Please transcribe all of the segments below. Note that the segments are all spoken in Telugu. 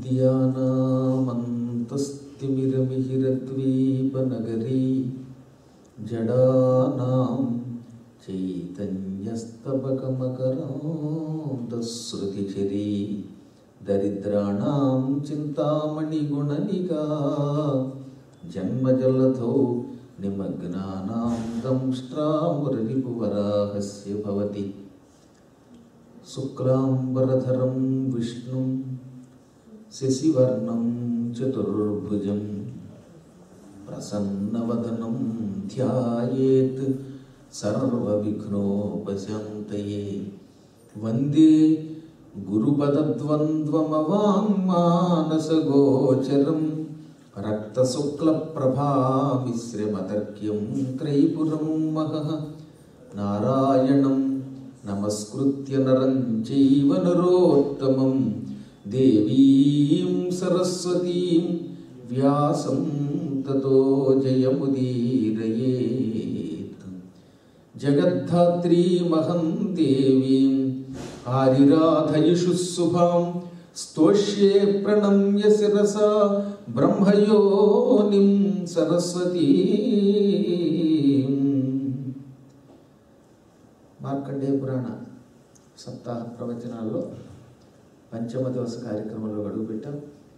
విద్యానామంతస్తిమిరమిహిరద్వీపనగరీ జడానాం చైతన్యస్తబకమకరాంతశ్రుతిచరీ దరిద్రాణం చింతామణిగుణనిగా జన్మజలధౌ నిమగ్నానాం దంష్ట్రామురరిపువరాహస్య భవతి శుక్లాంబరధరం విష్ణుం శశివర్ణం చతుర్భుజం ప్రసన్నవదనం ధ్యాయేత్ సర్వవిఘ్నోపశాంతయే వందే గురుపదద్వంద్వమవాङ्మానసగోచరం రక్తశుక్లప్రభామిశ్రమతర్క్యం త్రైపురం మహః నారాయణం నమస్కృత్య నరం చైవ నరోత్తమం దేవీం సరస్వతీం వ్యాసం తతో జయముదీరయేత్ జగద్ధాత్రీమహం దేవీం ఆరిరాధయిషు శుభాం స్తోష్యే ప్రణమ్య శిరసా బ్రహ్మయోనిం సరస్వతీ మార్కండేయ పురాణ సప్తాహ ప్రవచనాల్లో పంచమ దివస కార్యక్రమంలో అడుగుపెట్టాం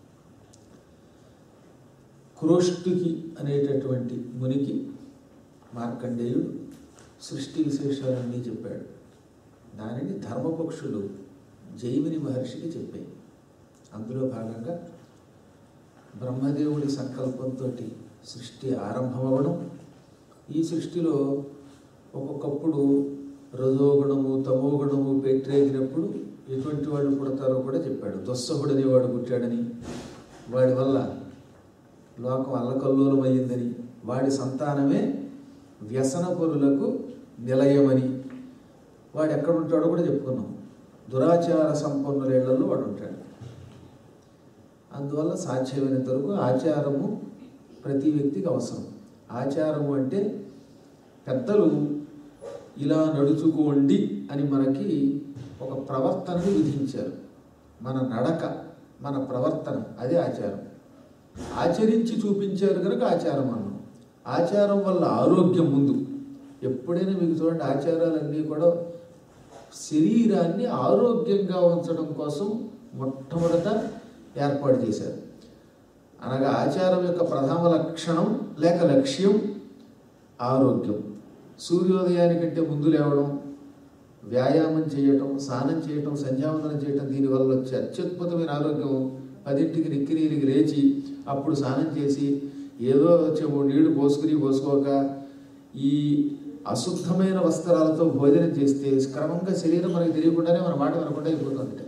క్రోష్టుకి అనేటటువంటి మునికి మార్కండేయుడు సృష్టి విశేషాలన్నీ చెప్పాడు దానిని ధర్మపక్షులు జైమిని మహర్షికి చెప్పాయి అందులో భాగంగా బ్రహ్మదేవుడి సంకల్పంతో సృష్టి ఆరంభమవడం ఈ సృష్టిలో ఒక్కొక్కప్పుడు రజోగుణము తమోగుణము పెట్టేగినప్పుడు ఎటువంటి వాళ్ళు పుడతారో కూడా చెప్పాడు దుస్సహుడు అనేవాడు పుట్టాడని వాడి వల్ల లోకం అల్లకల్లోలమయ్యిందని వాడి సంతానమే వ్యసన పరులకు నిలయమని వాడు ఎక్కడ ఉంటాడో కూడా చెప్పుకున్నాం దురాచార సంపన్నుల ఇళ్లలో వాడు ఉంటాడు అందువల్ల సాధ్యమైనంత వరకు ఆచారము ప్రతి వ్యక్తికి అవసరం ఆచారము అంటే పెద్దలు ఇలా నడుచుకోండి అని మనకి ఒక ప్రవర్తనని విధించారు మన నడక మన ప్రవర్తన అదే ఆచారం ఆచరించి చూపించారు కనుక ఆచారం అన్నాం ఆచారం వల్ల ఆరోగ్యం ముందు ఎప్పుడైనా మీకు చూడండి ఆచారాలన్నీ కూడా శరీరాన్ని ఆరోగ్యంగా ఉంచడం కోసం మొట్టమొదట ఏర్పాటు చేశారు అనగా ఆచారం యొక్క ప్రథమ లక్షణం లేక లక్ష్యం ఆరోగ్యం సూర్యోదయానికంటే ముందు లేవడం వ్యాయామం చేయటం స్నానం చేయటం సంధ్యావందనం చేయటం దీనివల్ల వచ్చే అత్యద్భుతమైన ఆరోగ్యం పదింటికి నిక్కినీరికి లేచి అప్పుడు స్నానం చేసి ఏదో వచ్చే మూడు నీళ్లు పోసుకుని పోసుకోక ఈ అశుద్ధమైన వస్త్రాలతో భోజనం చేస్తే క్రమంగా శరీరం మనకి తెలియకుండానే మన మాట వినకుండా అయిపోతుంది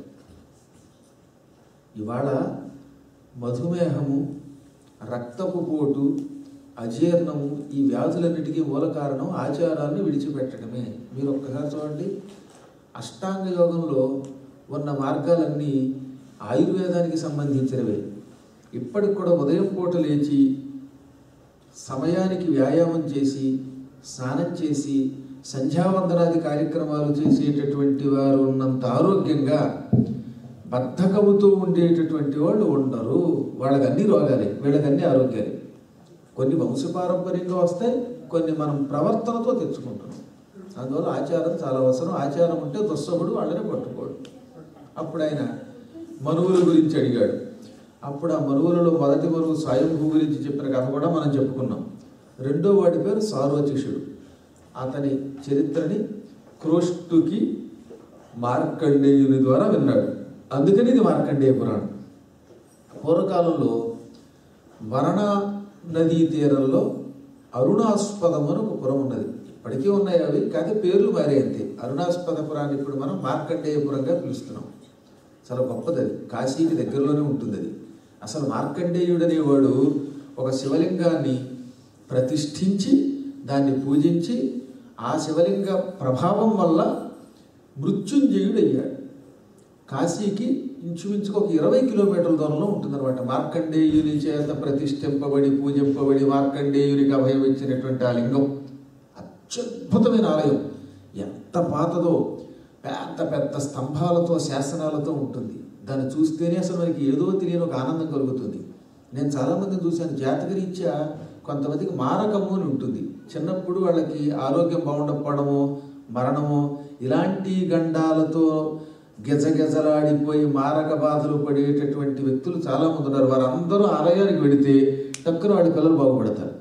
ఇవాళ మధుమేహము రక్తపు పోటు అజీర్ణము ఈ వ్యాధులన్నిటికీ మూల కారణం ఆచారాన్ని విడిచిపెట్టడమే మీరు ఒక్కసారి చూడండి అష్టాంగ యోగంలో ఉన్న మార్గాలన్నీ ఆయుర్వేదానికి సంబంధించినవే ఇప్పటికి కూడా ఉదయం పూట లేచి సమయానికి వ్యాయామం చేసి స్నానం చేసి సంధ్యావందనాది కార్యక్రమాలు చేసేటటువంటి వారు ఉన్నంత ఆరోగ్యంగా బద్ధకముతో ఉండేటటువంటి వాళ్ళు ఉండరు వాళ్ళకి అన్ని రోగాలే వీళ్ళకి అన్ని ఆరోగ్యాలే కొన్ని వంశపారంపర్యంగా వస్తాయి కొన్ని మనం ప్రవర్తనతో తెచ్చుకుంటాం అందువల్ల ఆచారం చాలా అవసరం ఆచారం ఉంటే దుస్సముడు వాళ్ళని పట్టుకోడు అప్పుడు ఆయన మనువుల గురించి అడిగాడు అప్పుడు ఆ మనువులలో మొదటి మనువు స్వయంభూ గురించి చెప్పిన కథ కూడా మనం చెప్పుకున్నాం రెండో వాడి పేరు సార్వచిషుడు అతని చరిత్రని క్రోష్టుకి మార్కండేయుని ద్వారా విన్నాడు అందుకని ఇది మార్కండేయ పురాణం పూర్వకాలంలో వరణ నదీ తీరంలో అరుణాస్పదం అని ఒక పురం ఉన్నది ఇప్పటికీ ఉన్నాయి అవి కానీ పేర్లు మారే అంతే అరుణాస్పదపురాన్ని ఇప్పుడు మనం మార్కండేయపురంగా పిలుస్తున్నాం చాలా గొప్పది అది కాశీకి దగ్గరలోనే ఉంటుంది అది అసలు మార్కండేయుడు అనేవాడు ఒక శివలింగాన్ని ప్రతిష్ఠించి దాన్ని పూజించి ఆ శివలింగ ప్రభావం వల్ల మృత్యుంజయుడు అయ్యాడు కాశీకి ఇంచుమించుకు ఒక ఇరవై కిలోమీటర్ల దూరంలో ఉంటుందన్నమాట మార్కండేయుని చేత ప్రతిష్ఠింపబడి పూజింపబడి మార్కండేయునికి అభయం ఇచ్చినటువంటి ఆ లింగం అత్యద్భుతమైన ఆలయం ఎంత పాతదో పెద్ద పెద్ద స్తంభాలతో శాసనాలతో ఉంటుంది దాన్ని చూస్తేనే అసలు మనకి ఏదో తెలియని ఒక ఆనందం కలుగుతుంది నేను చాలామందిని చూశాను జాతకరీత్యా కొంతమందికి మారకము అని ఉంటుంది చిన్నప్పుడు వాళ్ళకి ఆరోగ్యం బాగుండకపోవడము మరణము ఇలాంటి గండాలతో గెజగెజలాడిపోయి మారక బాధలు పడేటటువంటి వ్యక్తులు చాలామంది ఉన్నారు వారందరూ ఆలయానికి వెడితే టక్కున వాడి పిల్లలు బాగుపడతారు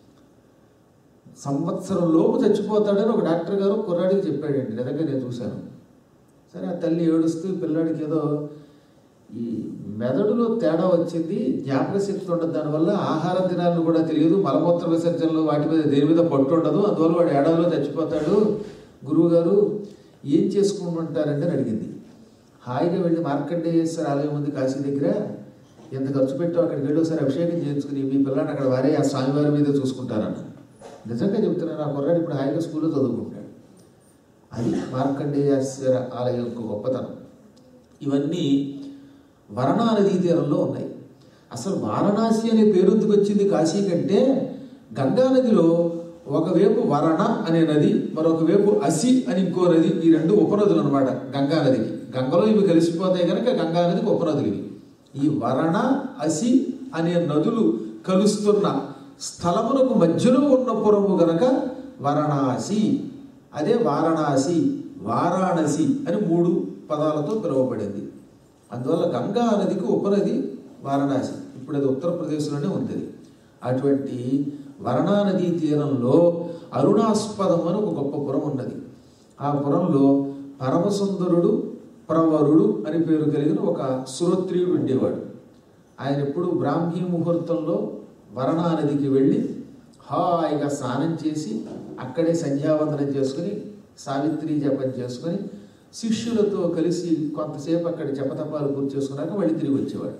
సంవత్సరం లోపు చచ్చిపోతాడని ఒక డాక్టర్ గారు కుర్రాడికి చెప్పాడండి నిజంగా నేను చూశాను సరే ఆ తల్లి ఏడుస్తూ పిల్లాడికి ఏదో ఈ మెదడులో తేడా వచ్చింది జ్ఞాపక శక్తి ఉండదు దానివల్ల ఆహారం తినాలని కూడా తెలియదు మలమూత్ర విసర్జనలో వాటి మీద దేని మీద పట్టు ఉండదు అందువల్ల వాడు ఏడాదిలో చచ్చిపోతాడు గురువు గారు ఏం చేసుకుంటుంటారంటే అని అడిగింది హాయిగా వెళ్ళి మార్కండేశ్వర ఆలయం ఉంది కాశీ దగ్గర ఎంత ఖర్చు పెట్టావు అక్కడికి వెళ్ళి ఒకసారి అభిషేకం చేయించుకుని మీ పిల్లాన్ని అక్కడ వారే ఆ స్వామివారి మీద చూసుకుంటారన్న నిజంగా చెప్తున్నాను ఆ కుర్రాడు ఇప్పుడు హాయిగా స్కూల్లో చదువుకుంటాడు అది మార్కండేయేశ్వర ఆలయం యొక్క గొప్పతనం ఇవన్నీ వరణా నదీ తీరంలో ఉన్నాయి అసలు వారణాసి అనే పేరు ఎందుకు వచ్చింది కాశీ కంటే గంగా నదిలో ఒకవైపు వరణ అనే నది మరొక వైపు అసి అని ఇంకో నది ఈ రెండు ఉపనదులు అనమాట గంగా నదికి గంగలో ఇవి కలిసిపోతాయి కనుక గంగా నదికి ఉపనదులు ఇవి ఈ వరణ అసి అనే నదులు కలుస్తున్న స్థలమునకు మధ్యలో ఉన్న పురము గనక వారణాసి అదే వారణాసి వారాణసి అని మూడు పదాలతో పిలువబడింది అందువల్ల గంగా నదికి ఉపనది వారణాసి ఇప్పుడు అది ఉత్తరప్రదేశ్లోనే ఉంది అది. అటువంటి వరణా నదీ తీరంలో అరుణాస్పదం అని ఒక గొప్ప పురం ఉన్నది ఆ పురంలో పరమసుందరుడు ప్రవరుడు అని పేరు కలిగిన ఒక సురోత్రియుడు ఉండేవాడు ఆయన ఎప్పుడు బ్రాహ్మీ ముహూర్తంలో వరణా నదికి వెళ్ళి హాయిగా స్నానం చేసి అక్కడే సంధ్యావందనం చేసుకుని సావిత్రి జపం చేసుకుని శిష్యులతో కలిసి కొంతసేపు అక్కడ జపతపాలు పూర్తి చేసుకున్నాక మళ్ళీ తిరిగి వచ్చేవాడు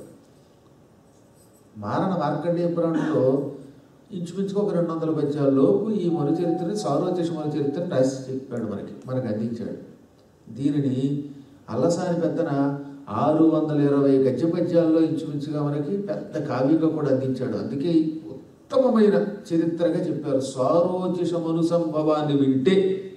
మారణ మార్కండేయ పురాణంలో ఇంచుమించుగా ఒక రెండు వందల పద్యాల లోపు ఈ మను చరిత్రని సారోచేష మను చరిత్రని రాసి చెప్పాడు మనకి మనకు అందించాడు దీనిని అల్లసాని పెద్దన ఆరు వందల ఇరవై గద్య పద్యాల్లో ఇంచుమించుగా మనకి పెద్ద కావ్యంగా కూడా అందించాడు అందుకే ఉత్తమమైన చరిత్రగా చెప్పారు స్వారోచిష మను సంభవాన్ని వింటే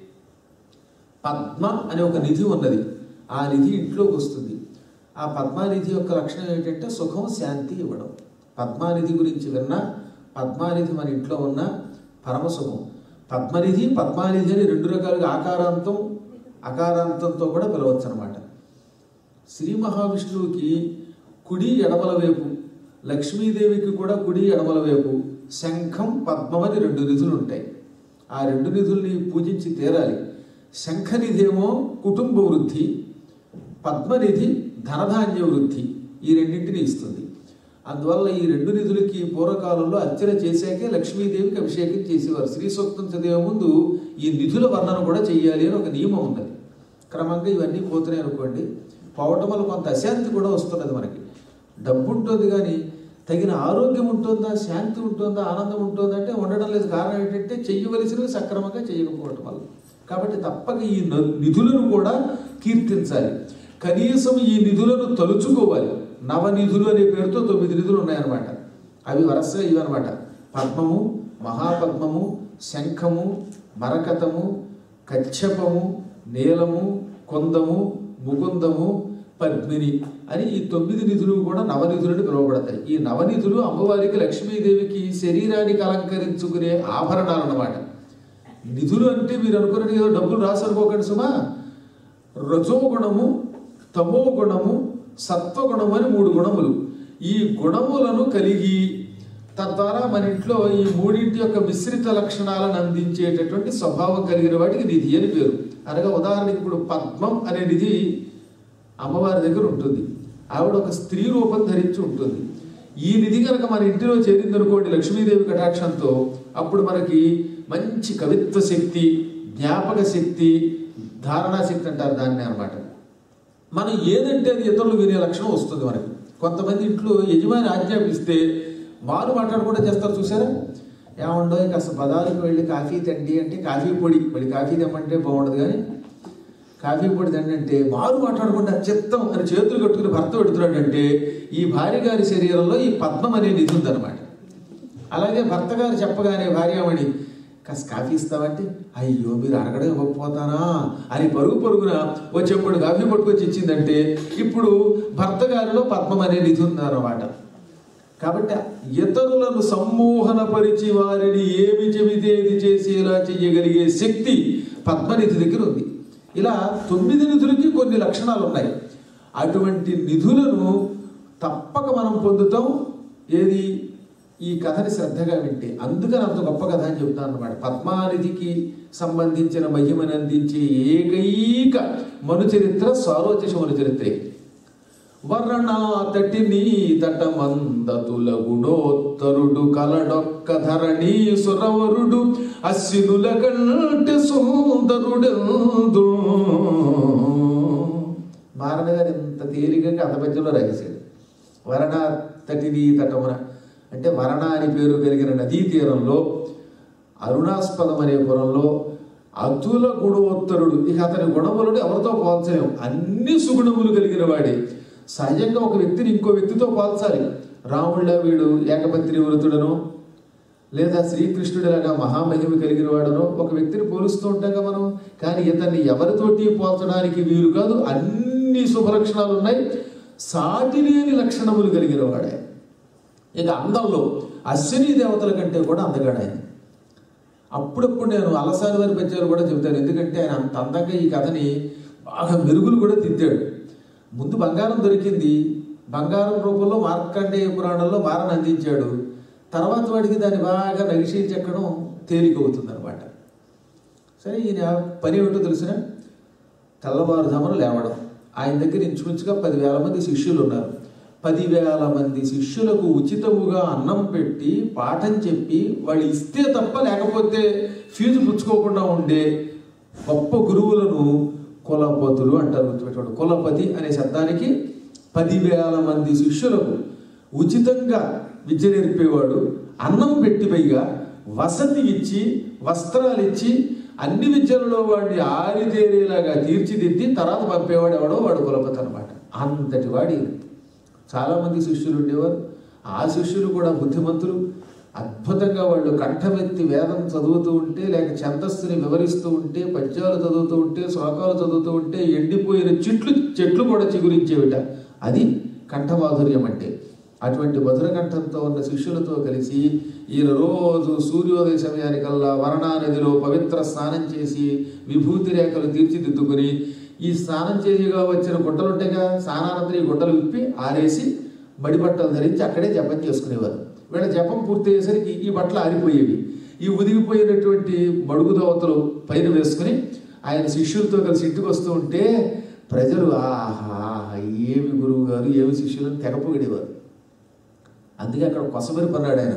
పద్మ అనే ఒక నిధి ఉన్నది ఆ నిధి ఇంట్లోకి వస్తుంది ఆ పద్మానిధి యొక్క లక్షణం ఏంటంటే సుఖం శాంతి ఇవ్వడం పద్మానిధి గురించి విన్నా పద్మానిధి మన ఇంట్లో ఉన్న పరమసుఖం పద్మనిధి పద్మానిధి అని రెండు రకాలుగా ఆకారాంతం అకారాంతంతో కూడా పిలవచ్చు అనమాట శ్రీ మహావిష్ణువుకి కుడి ఎడమల వైపు లక్ష్మీదేవికి కూడా కుడి ఎడమల వైపు శంఖం పద్మం అని రెండు నిధులు ఉంటాయి ఆ రెండు నిధుల్ని పూజించి తీరాలి శంఖనిధి ఏమో కుటుంబ వృద్ధి పద్మనిధి ధనధాన్య వృద్ధి ఈ రెండింటిని ఇస్తుంది అందువల్ల ఈ రెండు నిధులకి పూర్వకాలంలో అర్చన చేశాకే లక్ష్మీదేవికి అభిషేకం చేసేవారు శ్రీ సూక్తం చదివే ముందు ఈ నిధుల వర్ణన కూడా చెయ్యాలి అని ఒక నియమం ఉన్నది క్రమంగా ఇవన్నీ పోతున్నాయి అనుకోండి పోవటం వల్ల కొంత అశాంతి కూడా వస్తున్నది మనకి డబ్బు ఉంటుంది కానీ తగిన ఆరోగ్యం ఉంటుందా శాంతి ఉంటుందా ఆనందం ఉంటుందా అంటే ఉండడం లేదు కారణం ఏంటంటే చెయ్యవలసినవి సక్రమంగా చేయకపోవటం వల్ల కాబట్టి తప్పక ఈ న- నిధులను కూడా కీర్తించాలి కనీసం ఈ నిధులను తలుచుకోవాలి నవనిధులు అనే పేరుతో తొమ్మిది నిధులు ఉన్నాయన్నమాట అవి వరుసగా ఇవన్నమాట పద్మము మహాపద్మము శంఖము మరకతము కచ్చపము నీలము కొందము ముకుందము పద్మిని అని ఈ తొమ్మిది నిధులు కూడా నవనిధులని పిలువబడతాయి ఈ నవనిధులు అమ్మవారికి లక్ష్మీదేవికి శరీరానికి అలంకరించుకునే ఆభరణాలు అన్నమాట నిధులు అంటే మీరు అనుకున్నట్టు ఏదో డబ్బులు రాసనుకోకండి సుమా రజోగుణము తమో గుణము సత్వగుణము అని మూడు గుణములు ఈ గుణములను కలిగి తద్వారా మన ఇంట్లో ఈ మూడింటి యొక్క మిశ్రిత లక్షణాలను అందించేటటువంటి స్వభావం కలిగిన వాటికి నిధి అని పేరు అనగా ఉదాహరణకి ఇప్పుడు పద్మం అనే నిధి అమ్మవారి దగ్గర ఉంటుంది ఆవిడ ఒక స్త్రీ రూపం ధరించి ఉంటుంది ఈ నిధి కనుక మన ఇంటిలో చేరిందనుకోండి లక్ష్మీదేవి కటాక్షంతో అప్పుడు మనకి మంచి కవిత్వ శక్తి జ్ఞాపక శక్తి ధారణా శక్తి అంటారు దాన్ని అన్నమాట మనం ఏదంటే అది ఇతరులు వినే లక్షణం వస్తుంది మనకి కొంతమంది ఇంట్లో యజమాని ఆజ్ఞాపిస్తే వారు మాట్లాడకుండా చేస్తారు చూసారా ఏమండో కాస్త పదాలకు వెళ్ళి కాఫీ తండి అంటే కాఫీ పొడి మళ్ళీ కాఫీ తెమ్మంటే బాగుండదు కానీ కాఫీ పొడి తండి అంటే మారు మాట్లాడకుండా చిత్తం అని చేతులు కట్టుకుని భర్త పెడుతున్నాడంటే ఈ భార్య గారి శరీరంలో ఈ పద్మం అనే నిధి ఉందన్నమాట అలాగే భర్త గారు చెప్పగానే భార్యామణి కాస్త కాఫీ ఇస్తామంటే అయ్యో మీరు అడగడం ఇవ్వకపోతానా అని పరుగు పరుగున వచ్చేప్పుడు కాఫీ పట్టుకొచ్చి ఇచ్చిందంటే ఇప్పుడు భర్త గారిలో పద్మం అనే నిధి ఉందన్నమాట కాబట్టి ఇతరులను సమ్మోహనపరిచి వారిని ఏమి చెబితే ఏది చేసేలా చెయ్యగలిగే శక్తి పద్మనిధి దగ్గర ఉంది ఇలా తొమ్మిది నిధులకి కొన్ని లక్షణాలు ఉన్నాయి అటువంటి నిధులను తప్పక మనం పొందుతాం ఏది ఈ కథని శ్రద్ధగా వింటే అందుకని అంత గొప్ప కథ అని చెప్తాను అనమాట పద్మానిధికి సంబంధించిన మహిమని అందించే ఏకైక మను చరిత్ర స్వారోచశ మను చరిత్రే వర్ణాతటి నీ తటమందతుల గుణోత్తరుడు కలడొక్క ధరణి సురవరుడు అశ్వినుల కంటే సుందరుడు మారణ గారు ఇంత తేలికగా అధపద్యంలో రాసేశాడు వరణాతటి నీ తటమున అంటే వరణ అని పేరు కలిగిన నదీ తీరంలో అరుణాస్పదం అనే పురంలో అతుల గుణోత్తరుడు ఇక అతని గుణములను ఎవరితో పోల్చలేం అన్ని సుగుణములు కలిగిన వాడే సహజంగా ఒక వ్యక్తిని ఇంకో వ్యక్తితో పోల్చాలి రాముళ్ళ వీడు ఏకపత్రి వృతుడను లేదా శ్రీకృష్ణుడిలాగా మహామహిమ కలిగిన వాడనో ఒక వ్యక్తిని పోలుస్తూ ఉంటాం మనం కానీ ఇతన్ని ఎవరితోటి పోల్చడానికి వీలు కాదు అన్ని శుభలక్షణాలు ఉన్నాయి సాటి లేని లక్షణములు కలిగిన వాడే ఇక అందంలో అశ్విని దేవతల కంటే కూడా అందగాడు ఆయన అప్పుడప్పుడు నేను అలసాని వారి పద్యాలు కూడా చెబుతాను ఎందుకంటే ఆయన అంత అందంగా ఈ కథని బాగా మెరుగులు కూడా దిద్దాడు ముందు బంగారం దొరికింది బంగారం రూపంలో మార్కండేయ పురాణంలో మారని అందించాడు తర్వాత వాడికి దాన్ని బాగా నగిషి చెక్కడం తేలికవుతుంది అనమాట సరే ఈయన పని ఏమిటో తెలిసిన తెల్లవారుజామున లేవడం ఆయన దగ్గర ఇంచుమించుగా పదివేల మంది శిష్యులు ఉన్నారు పదివేల మంది శిష్యులకు ఉచితముగా అన్నం పెట్టి పాఠం చెప్పి వాళ్ళు ఇస్తే తప్ప లేకపోతే ఫీజు పుచ్చుకోకుండా ఉండే గొప్ప గురువులను కులపతులు అంటారు గుర్తుపెట్టుకోండి కులపతి అనే శబ్దానికి పదివేల మంది శిష్యులకు ఉచితంగా విద్య నేర్పేవాడు అన్నం పెట్టి పైగా వసతి ఇచ్చి వస్త్రాలు ఇచ్చి అన్ని విద్యలలో వాడిని ఆరితేరేలాగా తీర్చిదిద్ది తర్వాత పంపేవాడు ఎవడో వాడు కులపతి అనమాట అంతటి వాడి చాలామంది శిష్యులు ఉండేవారు ఆ శిష్యులు కూడా బుద్ధిమంతులు అద్భుతంగా వాళ్ళు కంఠమెత్తి వేదం చదువుతూ ఉంటే లేక ఛందస్సుని వివరిస్తూ ఉంటే పద్యాలు చదువుతూ ఉంటే శ్లోకాలు చదువుతూ ఉంటే ఎండిపోయిన చెట్లు చెట్లు కూడా చిగురించేవిట అది కంఠమాధుర్యం అంటే అటువంటి మధుర కంఠంతో ఉన్న శిష్యులతో కలిసి ఈయన రోజు సూర్యోదయ సమయానికల్లా వరణా నదిలో పవిత్ర స్నానం చేసి విభూతి రేఖలు తీర్చిదిద్దుకుని ఈ స్నానం చేసిగా వచ్చిన గుడ్డలు ఉంటాయిగా స్నానానంతరం ఈ గుడ్డలు విప్పి ఆరేసి మడి బట్టలు ధరించి అక్కడే జపం చేసుకునేవారు వీళ్ళ జపం పూర్తయ్యేసరికి ఈ బట్టలు ఆరిపోయేవి ఈ ఉదిగిపోయినటువంటి మడుగు దోవతలు పైన వేసుకుని ఆయన శిష్యులతో కలిసి ఇంటికి వస్తూ ఉంటే ప్రజలు ఆహా ఏమి గురువు గారు ఏమి శిష్యులను తెగపొగిడేవారు అందుకే అక్కడ కొసమరి పన్నాడు ఆయన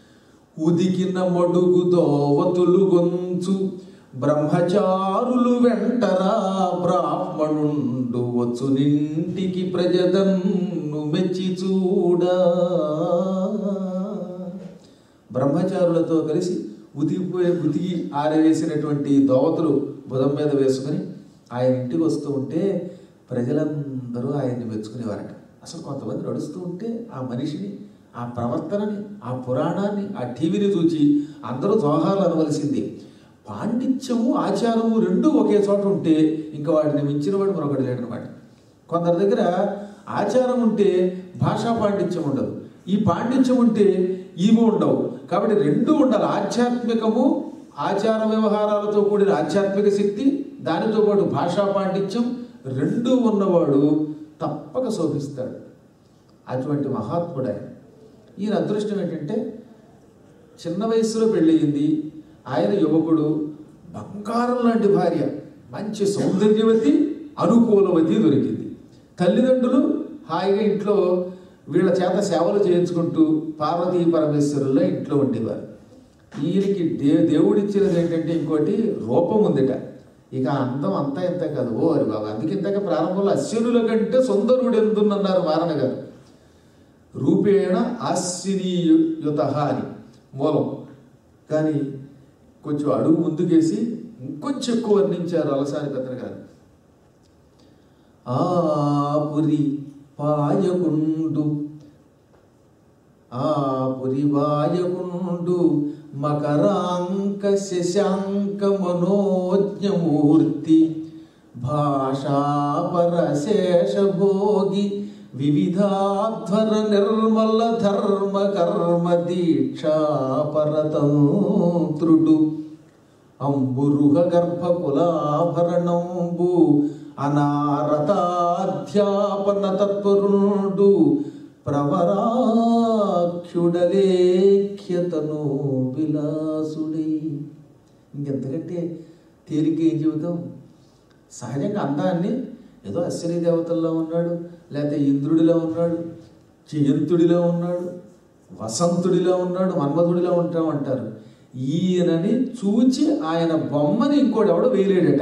ఉదికిన మడుగు దోవతులు గొంచు బ్రహ్మచారులు వెంటరా బ్రాహ్మణుండు వచ్చు నింటికి ప్రజదన్ను మెచ్చి చూడా బ్రహ్మచారులతో కలిసి ఉతికిపోయే ఉతికి ఆరవేసినటువంటి దోవతులు బుధం మీద వేసుకుని ఆయన ఇంటికి వస్తూ ఉంటే ప్రజలందరూ ఆయన్ని మెచ్చుకునేవారట అసలు కొంతమంది నడుస్తూ ఉంటే ఆ మనిషిని ఆ ప్రవర్తనని ఆ పురాణాన్ని ఆ టీవీని చూచి అందరూ జోహాలు అనవలసింది పాండిత్యము ఆచారము రెండు ఒకే చోట ఉంటే ఇంకా వాడిని మించిన వాడు మరొకటి లేడనమాట కొందరి దగ్గర ఆచారం ఉంటే భాషా పాండిత్యం ఉండదు ఈ పాండిత్యం ఉంటే ఇవి ఉండవు కాబట్టి రెండు ఉండాలి ఆధ్యాత్మికము ఆచార వ్యవహారాలతో కూడిన ఆధ్యాత్మిక శక్తి దానితో పాటు భాషా పాండిత్యం రెండు ఉన్నవాడు తప్పక శోభిస్తాడు అటువంటి మహాత్ముడు ఆయన ఈయన అదృష్టం ఏంటంటే చిన్న వయసులో పెళ్ళయింది ఆయన యువకుడు బంగారం లాంటి భార్య మంచి సౌందర్యవతి అనుకూలవతి దొరికింది తల్లిదండ్రులు హాయిగా ఇంట్లో వీళ్ళ చేత సేవలు చేయించుకుంటూ పార్వతీ పరమేశ్వరుల్లో ఇంట్లో ఉండేవారు ఈయనకి దే దేవుడిచ్చినది ఏంటంటే ఇంకోటి రూపం ఉందిట ఇక అందం అంతా ఇంత కాదు ఓ అరి బాబా అందుకే ఇంతక ప్రారంభంలో అశ్వినుల కంటే సుందరుడు ఎందున్నారు వారణ గారు రూపేణ ఆశ్వినీయుత అని మూలం కానీ కొంచెం అడుగు ముందుకేసి ఇంకొంచెం ఎక్కువ వర్ణించారు అలసాని పెద్దలు గారు ఆపురి పాయకుండు ఆపురి వాయకుండు మకరాంక శశాంక మనోజ్ఞమూర్తి భాషాపరశేషభోగి వివిధాధ్వర నిర్మల ధర్మ కర్మ దీక్షా పరతంత్రుడు అంబురుహ గర్భకులాభరణంబు అనారతాధ్యాపన తత్వరుడు ప్రవరాఖ్యుడలేఖ్యతను విలాసుడై ఇంకెంతకంటే తేలిక ఏం చెబుతాం సహజంగా అందాన్ని ఏదో అశ్విని దేవతల్లో ఉన్నాడు లేకపోతే ఇంద్రుడిలో ఉన్నాడు జయంతుడిలో ఉన్నాడు వసంతుడిలో ఉన్నాడు మన్మధుడిలో ఉంటాం అంటారు ఈయనని చూచి ఆయన బొమ్మని ఇంకోటి ఎవడో వేయలేడట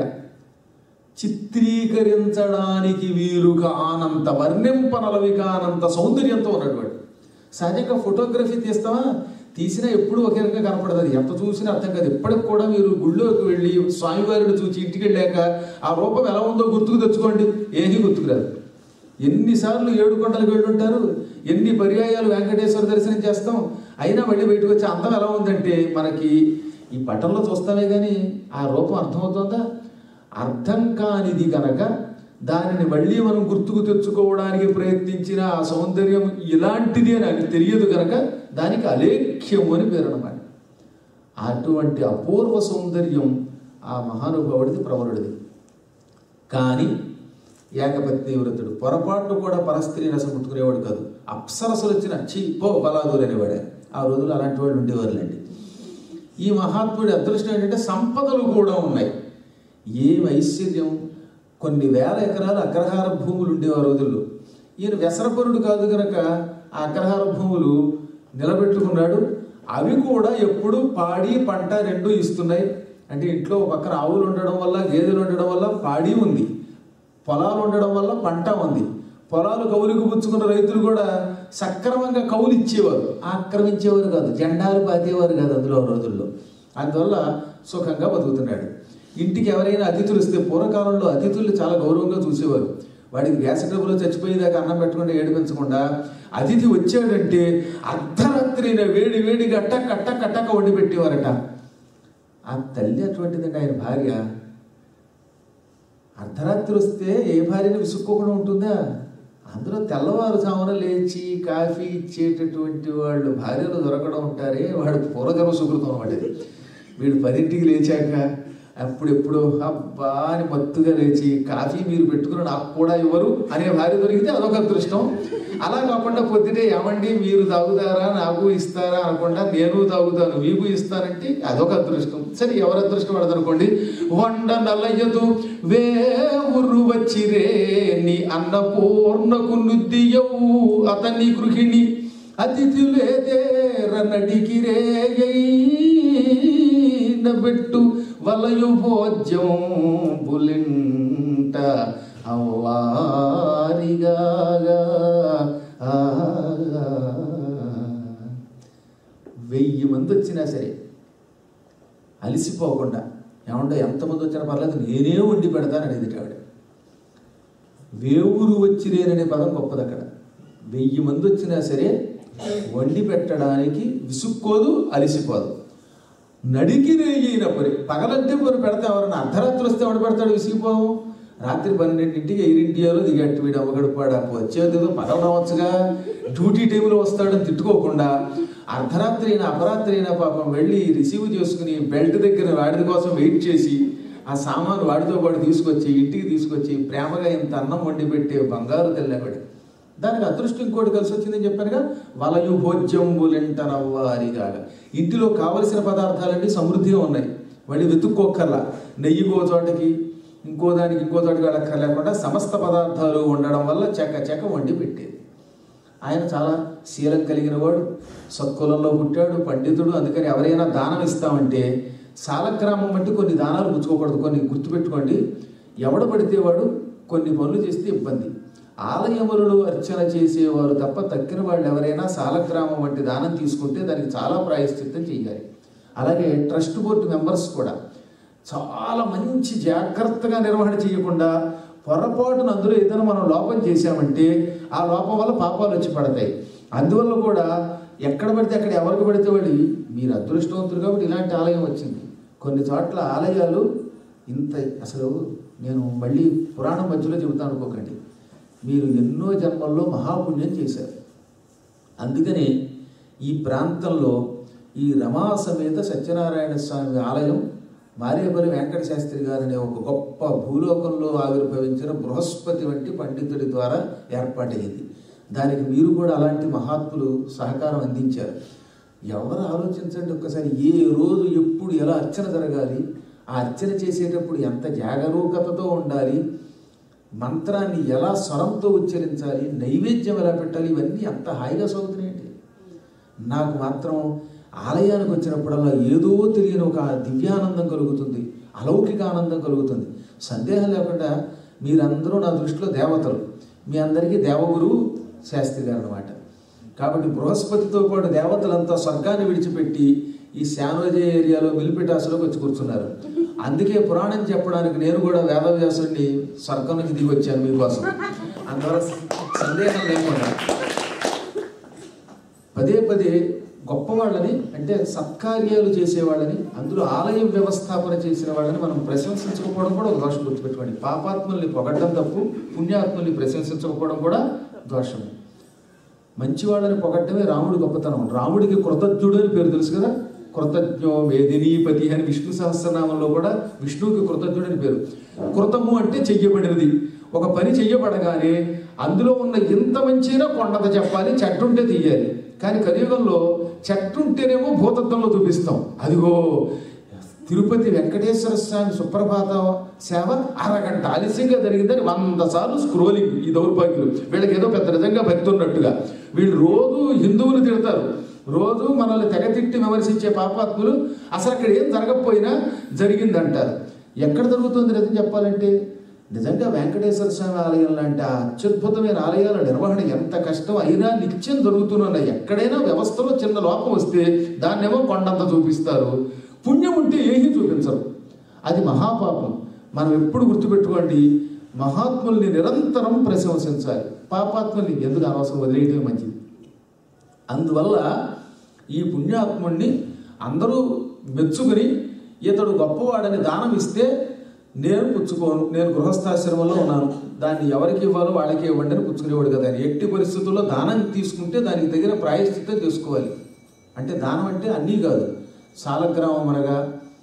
చిత్రీకరించడానికి వీలుగా ఆనంత వర్ణింపనలవి కానంత సౌందర్యంతో ఉన్నాడు వాడు సహజంగా ఫోటోగ్రఫీ తీస్తామా తీసినా ఎప్పుడు ఒకే రకంగా కనపడదు అది ఎంత చూసినా అర్థం కాదు ఇప్పటికి కూడా మీరు గుళ్ళోకి వెళ్ళి స్వామివారిని చూసి ఇంటికి వెళ్ళాక ఆ రూపం ఎలా ఉందో గుర్తుకు తెచ్చుకోండి ఏమీ గుర్తుకురాదు ఎన్నిసార్లు ఏడు కొండలకు వెళ్ళి ఉంటారు ఎన్ని పర్యాయాలు వెంకటేశ్వర దర్శనం చేస్తాం అయినా మళ్ళీ బయటకు వచ్చే అందం ఎలా ఉందంటే మనకి ఈ పటంలో చూస్తామే కానీ ఆ రూపం అర్థమవుతుందా అర్థం కానిది కనుక దానిని మళ్ళీ మనం గుర్తుకు తెచ్చుకోవడానికి ప్రయత్నించిన ఆ సౌందర్యం ఇలాంటిది అని అది తెలియదు కనుక దానికి అలేఖ్యం అని పేరు అన్నమాట అటువంటి అపూర్వ సౌందర్యం ఆ మహానుభావుడిది ప్రవరుడిది కానీ ఏకపత్ని వ్రతుడు పొరపాటు కూడా పరస్త్రీ రసం ముట్టుకునేవాడు కాదు అప్సరసలు వచ్చిన చీ పో బలాదూరు అనేవాడే ఆ రోజులు అలాంటి వాళ్ళు ఉండేవారులేండి ఈ మహాత్ముడి అదృష్టం ఏంటంటే సంపదలు కూడా ఉన్నాయి ఏం ఐశ్వర్యం కొన్ని వేల ఎకరాలు అగ్రహార భూములు ఉండేవి ఆ రోజుల్లో ఈయన వ్యసనపరుడు కాదు కనుక ఆ అగ్రహార భూములు నిలబెట్టుకున్నాడు అవి కూడా ఎప్పుడు పాడి పంట రెండు ఇస్తున్నాయి అంటే ఇంట్లో ఒక పక్కన ఆవులు ఉండడం వల్ల గేదెలు ఉండడం వల్ల పాడి ఉంది పొలాలు ఉండడం వల్ల పంట ఉంది పొలాలు కౌలుకు పుచ్చుకున్న రైతులు కూడా సక్రమంగా కౌలు ఇచ్చేవారు ఆక్రమించేవారు కాదు జెండాలు పాతేవారు కాదు అందులో ఆ రోజుల్లో అందువల్ల సుఖంగా బతుకుతున్నాడు ఇంటికి ఎవరైనా అతిథులు వస్తే పూర్వకాలంలో అతిథుల్ని చాలా గౌరవంగా చూసేవారు వాడికి గ్యాస్ డబ్బులో చచ్చిపోయేదాకా అన్నం పెట్టకుండా ఏడిపించకుండా అతిథి వచ్చాడంటే అర్ధరాత్రి వేడి వేడిగా అట్టక్ అట్టక్ అట్టక వండి పెట్టేవారట ఆ తల్లి అటువంటిదండి ఆయన భార్య అర్ధరాత్రి వస్తే ఏ భార్యను విసుక్కోకుండా ఉంటుందా అందులో తెల్లవారుజామున లేచి కాఫీ ఇచ్చేటటువంటి వాళ్ళు భార్యలు దొరకడం ఉంటారే వాడు పూర్వజన్మ సుకృతం వాడిది వీడు పదింటికి లేచాక అప్పుడెప్పుడు అబ్బా అని మత్తుగా లేచి కాఫీ మీరు పెట్టుకుని నాకు కూడా ఇవ్వరు అనే భార్య దొరికితే అదొక అదృష్టం అలా కాకుండా పొద్దుటే ఏమండి మీరు తాగుతారా నాకు ఇస్తారా అనకుండా నేను తాగుతాను మీకు ఇస్తానంటే అదొక అదృష్టం సరే ఎవరు అదృష్టం పడదనుకోండి వండ నలయదు వేవురు వచ్చిరే నీ అన్నపూర్ణకు నుద్దియవు అతని గృహిణి అతిథులేదేరనడికిరే పెట్టు వలయు భోజ్యం బులింట అవ్వారిగా వెయ్యి మంది వచ్చినా సరే అలిసిపోకుండా ఏమంటే ఎంతమంది వచ్చినా పర్లేదు నేనే వండి పెడతాను అనేది ఆవిడ వేవురు వచ్చిరేననే పదం గొప్పది అక్కడ వెయ్యి మంది వచ్చినా సరే వండి పెట్టడానికి విసుక్కోదు అలిసిపోదు నడికి రేగిన పరి పగలంటే పని పెడతా ఎవరన్నా అర్ధరాత్రి వస్తే ఎవడు పెడతాడు విసిగిపోవు రాత్రి పన్నెండింటికి ఎయిర్ ఇండియాలో దిగట్టు వీడు అవ్వగడిపాడు వచ్చేది ఏదో పగలు రావచ్చుగా డ్యూటీ టైంలో వస్తాడని తిట్టుకోకుండా అర్ధరాత్రి అయినా అపరాత్రి అయినా పాపం వెళ్ళి రిసీవ్ చేసుకుని బెల్ట్ దగ్గర వాడి కోసం వెయిట్ చేసి ఆ సామాను వాడితో పాటు తీసుకొచ్చి ఇంటికి తీసుకొచ్చి ప్రేమగా ఇంత అన్నం వండి పెట్టే బంగారు తెల్లవాడి దానికి అదృష్టం ఇంకోటి కలిసి వచ్చిందని చెప్పానుగా వలయు భోజ్యంబులెంటనవ్వారిగా ఇంటిలో కావలసిన పదార్థాలన్నీ సమృద్ధిగా ఉన్నాయి మళ్ళీ వెతుక్కోక్కర్లా నెయ్యి కో చోటకి ఇంకో దానికి ఇంకో చోటకి వెళ్ళక్కర్లేకుండా సమస్త పదార్థాలు ఉండడం వల్ల చెక్క చెక్క వండి పెట్టేది ఆయన చాలా శీలం కలిగిన వాడు సత్కులంలో పుట్టాడు పండితుడు అందుకని ఎవరైనా దానం ఇస్తామంటే సాలగ్రామం అంటే కొన్ని దానాలు పుచ్చుకోకూడదు కొన్ని గుర్తుపెట్టుకోండి ఎవడ పడితే వాడు కొన్ని పనులు చేస్తే ఇబ్బంది ఆలయములలో అర్చన చేసేవారు తప్ప తక్కిన వాళ్ళు ఎవరైనా సాలగ్రామం వంటి దానం తీసుకుంటే దానికి చాలా ప్రాయశ్చిత్తం చేయాలి అలాగే ట్రస్ట్ బోర్డు మెంబర్స్ కూడా చాలా మంచి జాగ్రత్తగా నిర్వహణ చేయకుండా పొరపాటున అందులో ఏదైనా మనం లోపం చేశామంటే ఆ లోపం వల్ల పాపాలు వచ్చి పడతాయి అందువల్ల కూడా ఎక్కడ పడితే అక్కడ ఎవరికి పడితే వాళ్ళు మీరు అదృష్టవంతులు కాబట్టి ఇలాంటి ఆలయం వచ్చింది కొన్ని చోట్ల ఆలయాలు ఇంత అసలు నేను మళ్ళీ పురాణం మధ్యలో చెబుతాను అనుకోకండి మీరు ఎన్నో జన్మల్లో మహాపుణ్యం చేశారు అందుకని ఈ ప్రాంతంలో ఈ రమా సమేత సత్యనారాయణ స్వామి ఆలయం మారేపల్లి వెంకట శాస్త్రి గారు అనే ఒక గొప్ప భూలోకంలో ఆవిర్భవించిన బృహస్పతి వంటి పండితుడి ద్వారా ఏర్పాటైంది దానికి మీరు కూడా అలాంటి మహాత్ములు సహకారం అందించారు ఎవరు ఆలోచించండి ఒక్కసారి ఏ రోజు ఎప్పుడు ఎలా అర్చన జరగాలి ఆ అర్చన చేసేటప్పుడు ఎంత జాగరూకతతో ఉండాలి మంత్రాన్ని ఎలా స్వరంతో ఉచ్చరించాలి నైవేద్యం ఎలా పెట్టాలి ఇవన్నీ అంత హాయిగా సాగుతున్నాయండి నాకు మాత్రం ఆలయానికి వచ్చినప్పుడల్లా ఏదో తెలియని ఒక దివ్యానందం కలుగుతుంది అలౌకిక ఆనందం కలుగుతుంది సందేహం లేకుండా మీరందరూ నా దృష్టిలో దేవతలు మీ అందరికీ దేవగురు శాస్త్రి గారు అనమాట కాబట్టి బృహస్పతితో పాటు దేవతలంతా స్వర్గాన్ని విడిచిపెట్టి ఈ శానోజే ఏరియాలో మిలిపిటాసులోకి వచ్చి కూర్చున్నారు అందుకే పురాణం చెప్పడానికి నేను కూడా వేదవ్యాసుడిని స్వర్గం నుంచి దిగి వచ్చాను మీకోసం అందువల్ల సందేహం లేకుండా పదే పదే గొప్పవాళ్ళని అంటే సత్కార్యాలు చేసేవాళ్ళని అందులో ఆలయం వ్యవస్థాపన చేసిన వాళ్ళని మనం ప్రశంసించకపోవడం కూడా ఒక దోషం గుర్తుపెట్టుకోండి పాపాత్మల్ని పొగడ్డం తప్పు పుణ్యాత్మల్ని ప్రశంసించకపోవడం కూడా దోషం మంచి వాళ్ళని పొగట్టమే రాముడి గొప్పతనం రాముడికి కృతజ్ఞుడు అని పేరు తెలుసు కదా కృతజ్ఞో మేదినీపతి అని విష్ణు సహస్రనామంలో కూడా విష్ణువుకి కృతజ్ఞుడు అని పేరు కృతము అంటే చెయ్యబడినది ఒక పని చెయ్యబడగానే అందులో ఉన్న ఎంత మంచిగా కొండంత చెప్పాలి చెట్టుంటే తీయాలి కానీ కలియుగంలో చెట్టుంటేనేమో భూతత్వంలో చూపిస్తాం అదిగో తిరుపతి వెంకటేశ్వర స్వామి సుప్రభాత సేవ అరగంట ఆలస్యంగా జరిగిందని వంద సార్లు స్క్రోలింగ్ ఈ దౌర్భాగ్యులు వీళ్ళకి ఏదో పెద్ద నిజంగా భక్తి ఉన్నట్టుగా వీళ్ళు రోజు హిందువులు తిడతారు రోజు మనల్ని తెగ తిట్టి విమర్శించే పాపాత్ములు అసలు అక్కడ ఏం జరగకపోయినా జరిగిందంటారు ఎక్కడ జరుగుతుంది నిజం చెప్పాలంటే నిజంగా వెంకటేశ్వర స్వామి ఆలయం లాంటి ఆ అత్యద్భుతమైన ఆలయాల నిర్వహణ ఎంత కష్టం అయినా నిత్యం జరుగుతున్నాయి ఎక్కడైనా వ్యవస్థలో చిన్న లోపం వస్తే దాన్నేమో కొండంత చూపిస్తారు పుణ్యం ఉంటే ఏమీ చూపించరు అది మహాపాపం మనం ఎప్పుడు గుర్తుపెట్టుకోండి మహాత్ముల్ని నిరంతరం ప్రశంసించాలి పాపాత్ముల్ని ఎందుకు అనవసరం వదిలేయటమే మంచిది అందువల్ల ఈ పుణ్యాత్ముడిని అందరూ మెచ్చుకుని ఇతడు గొప్పవాడని దానం ఇస్తే నేను పుచ్చుకోను నేను గృహస్థాశ్రమంలో ఉన్నాను దాన్ని ఎవరికి ఇవ్వాలో వాళ్ళకి ఇవ్వండి అని పుచ్చుకునేవాడు కదా ఆయన ఎట్టి పరిస్థితుల్లో దానం తీసుకుంటే దానికి తగిన ప్రాయశ్చిత్తం చేసుకోవాలి అంటే దానం అంటే అన్నీ కాదు సాలగ్రామం అనగా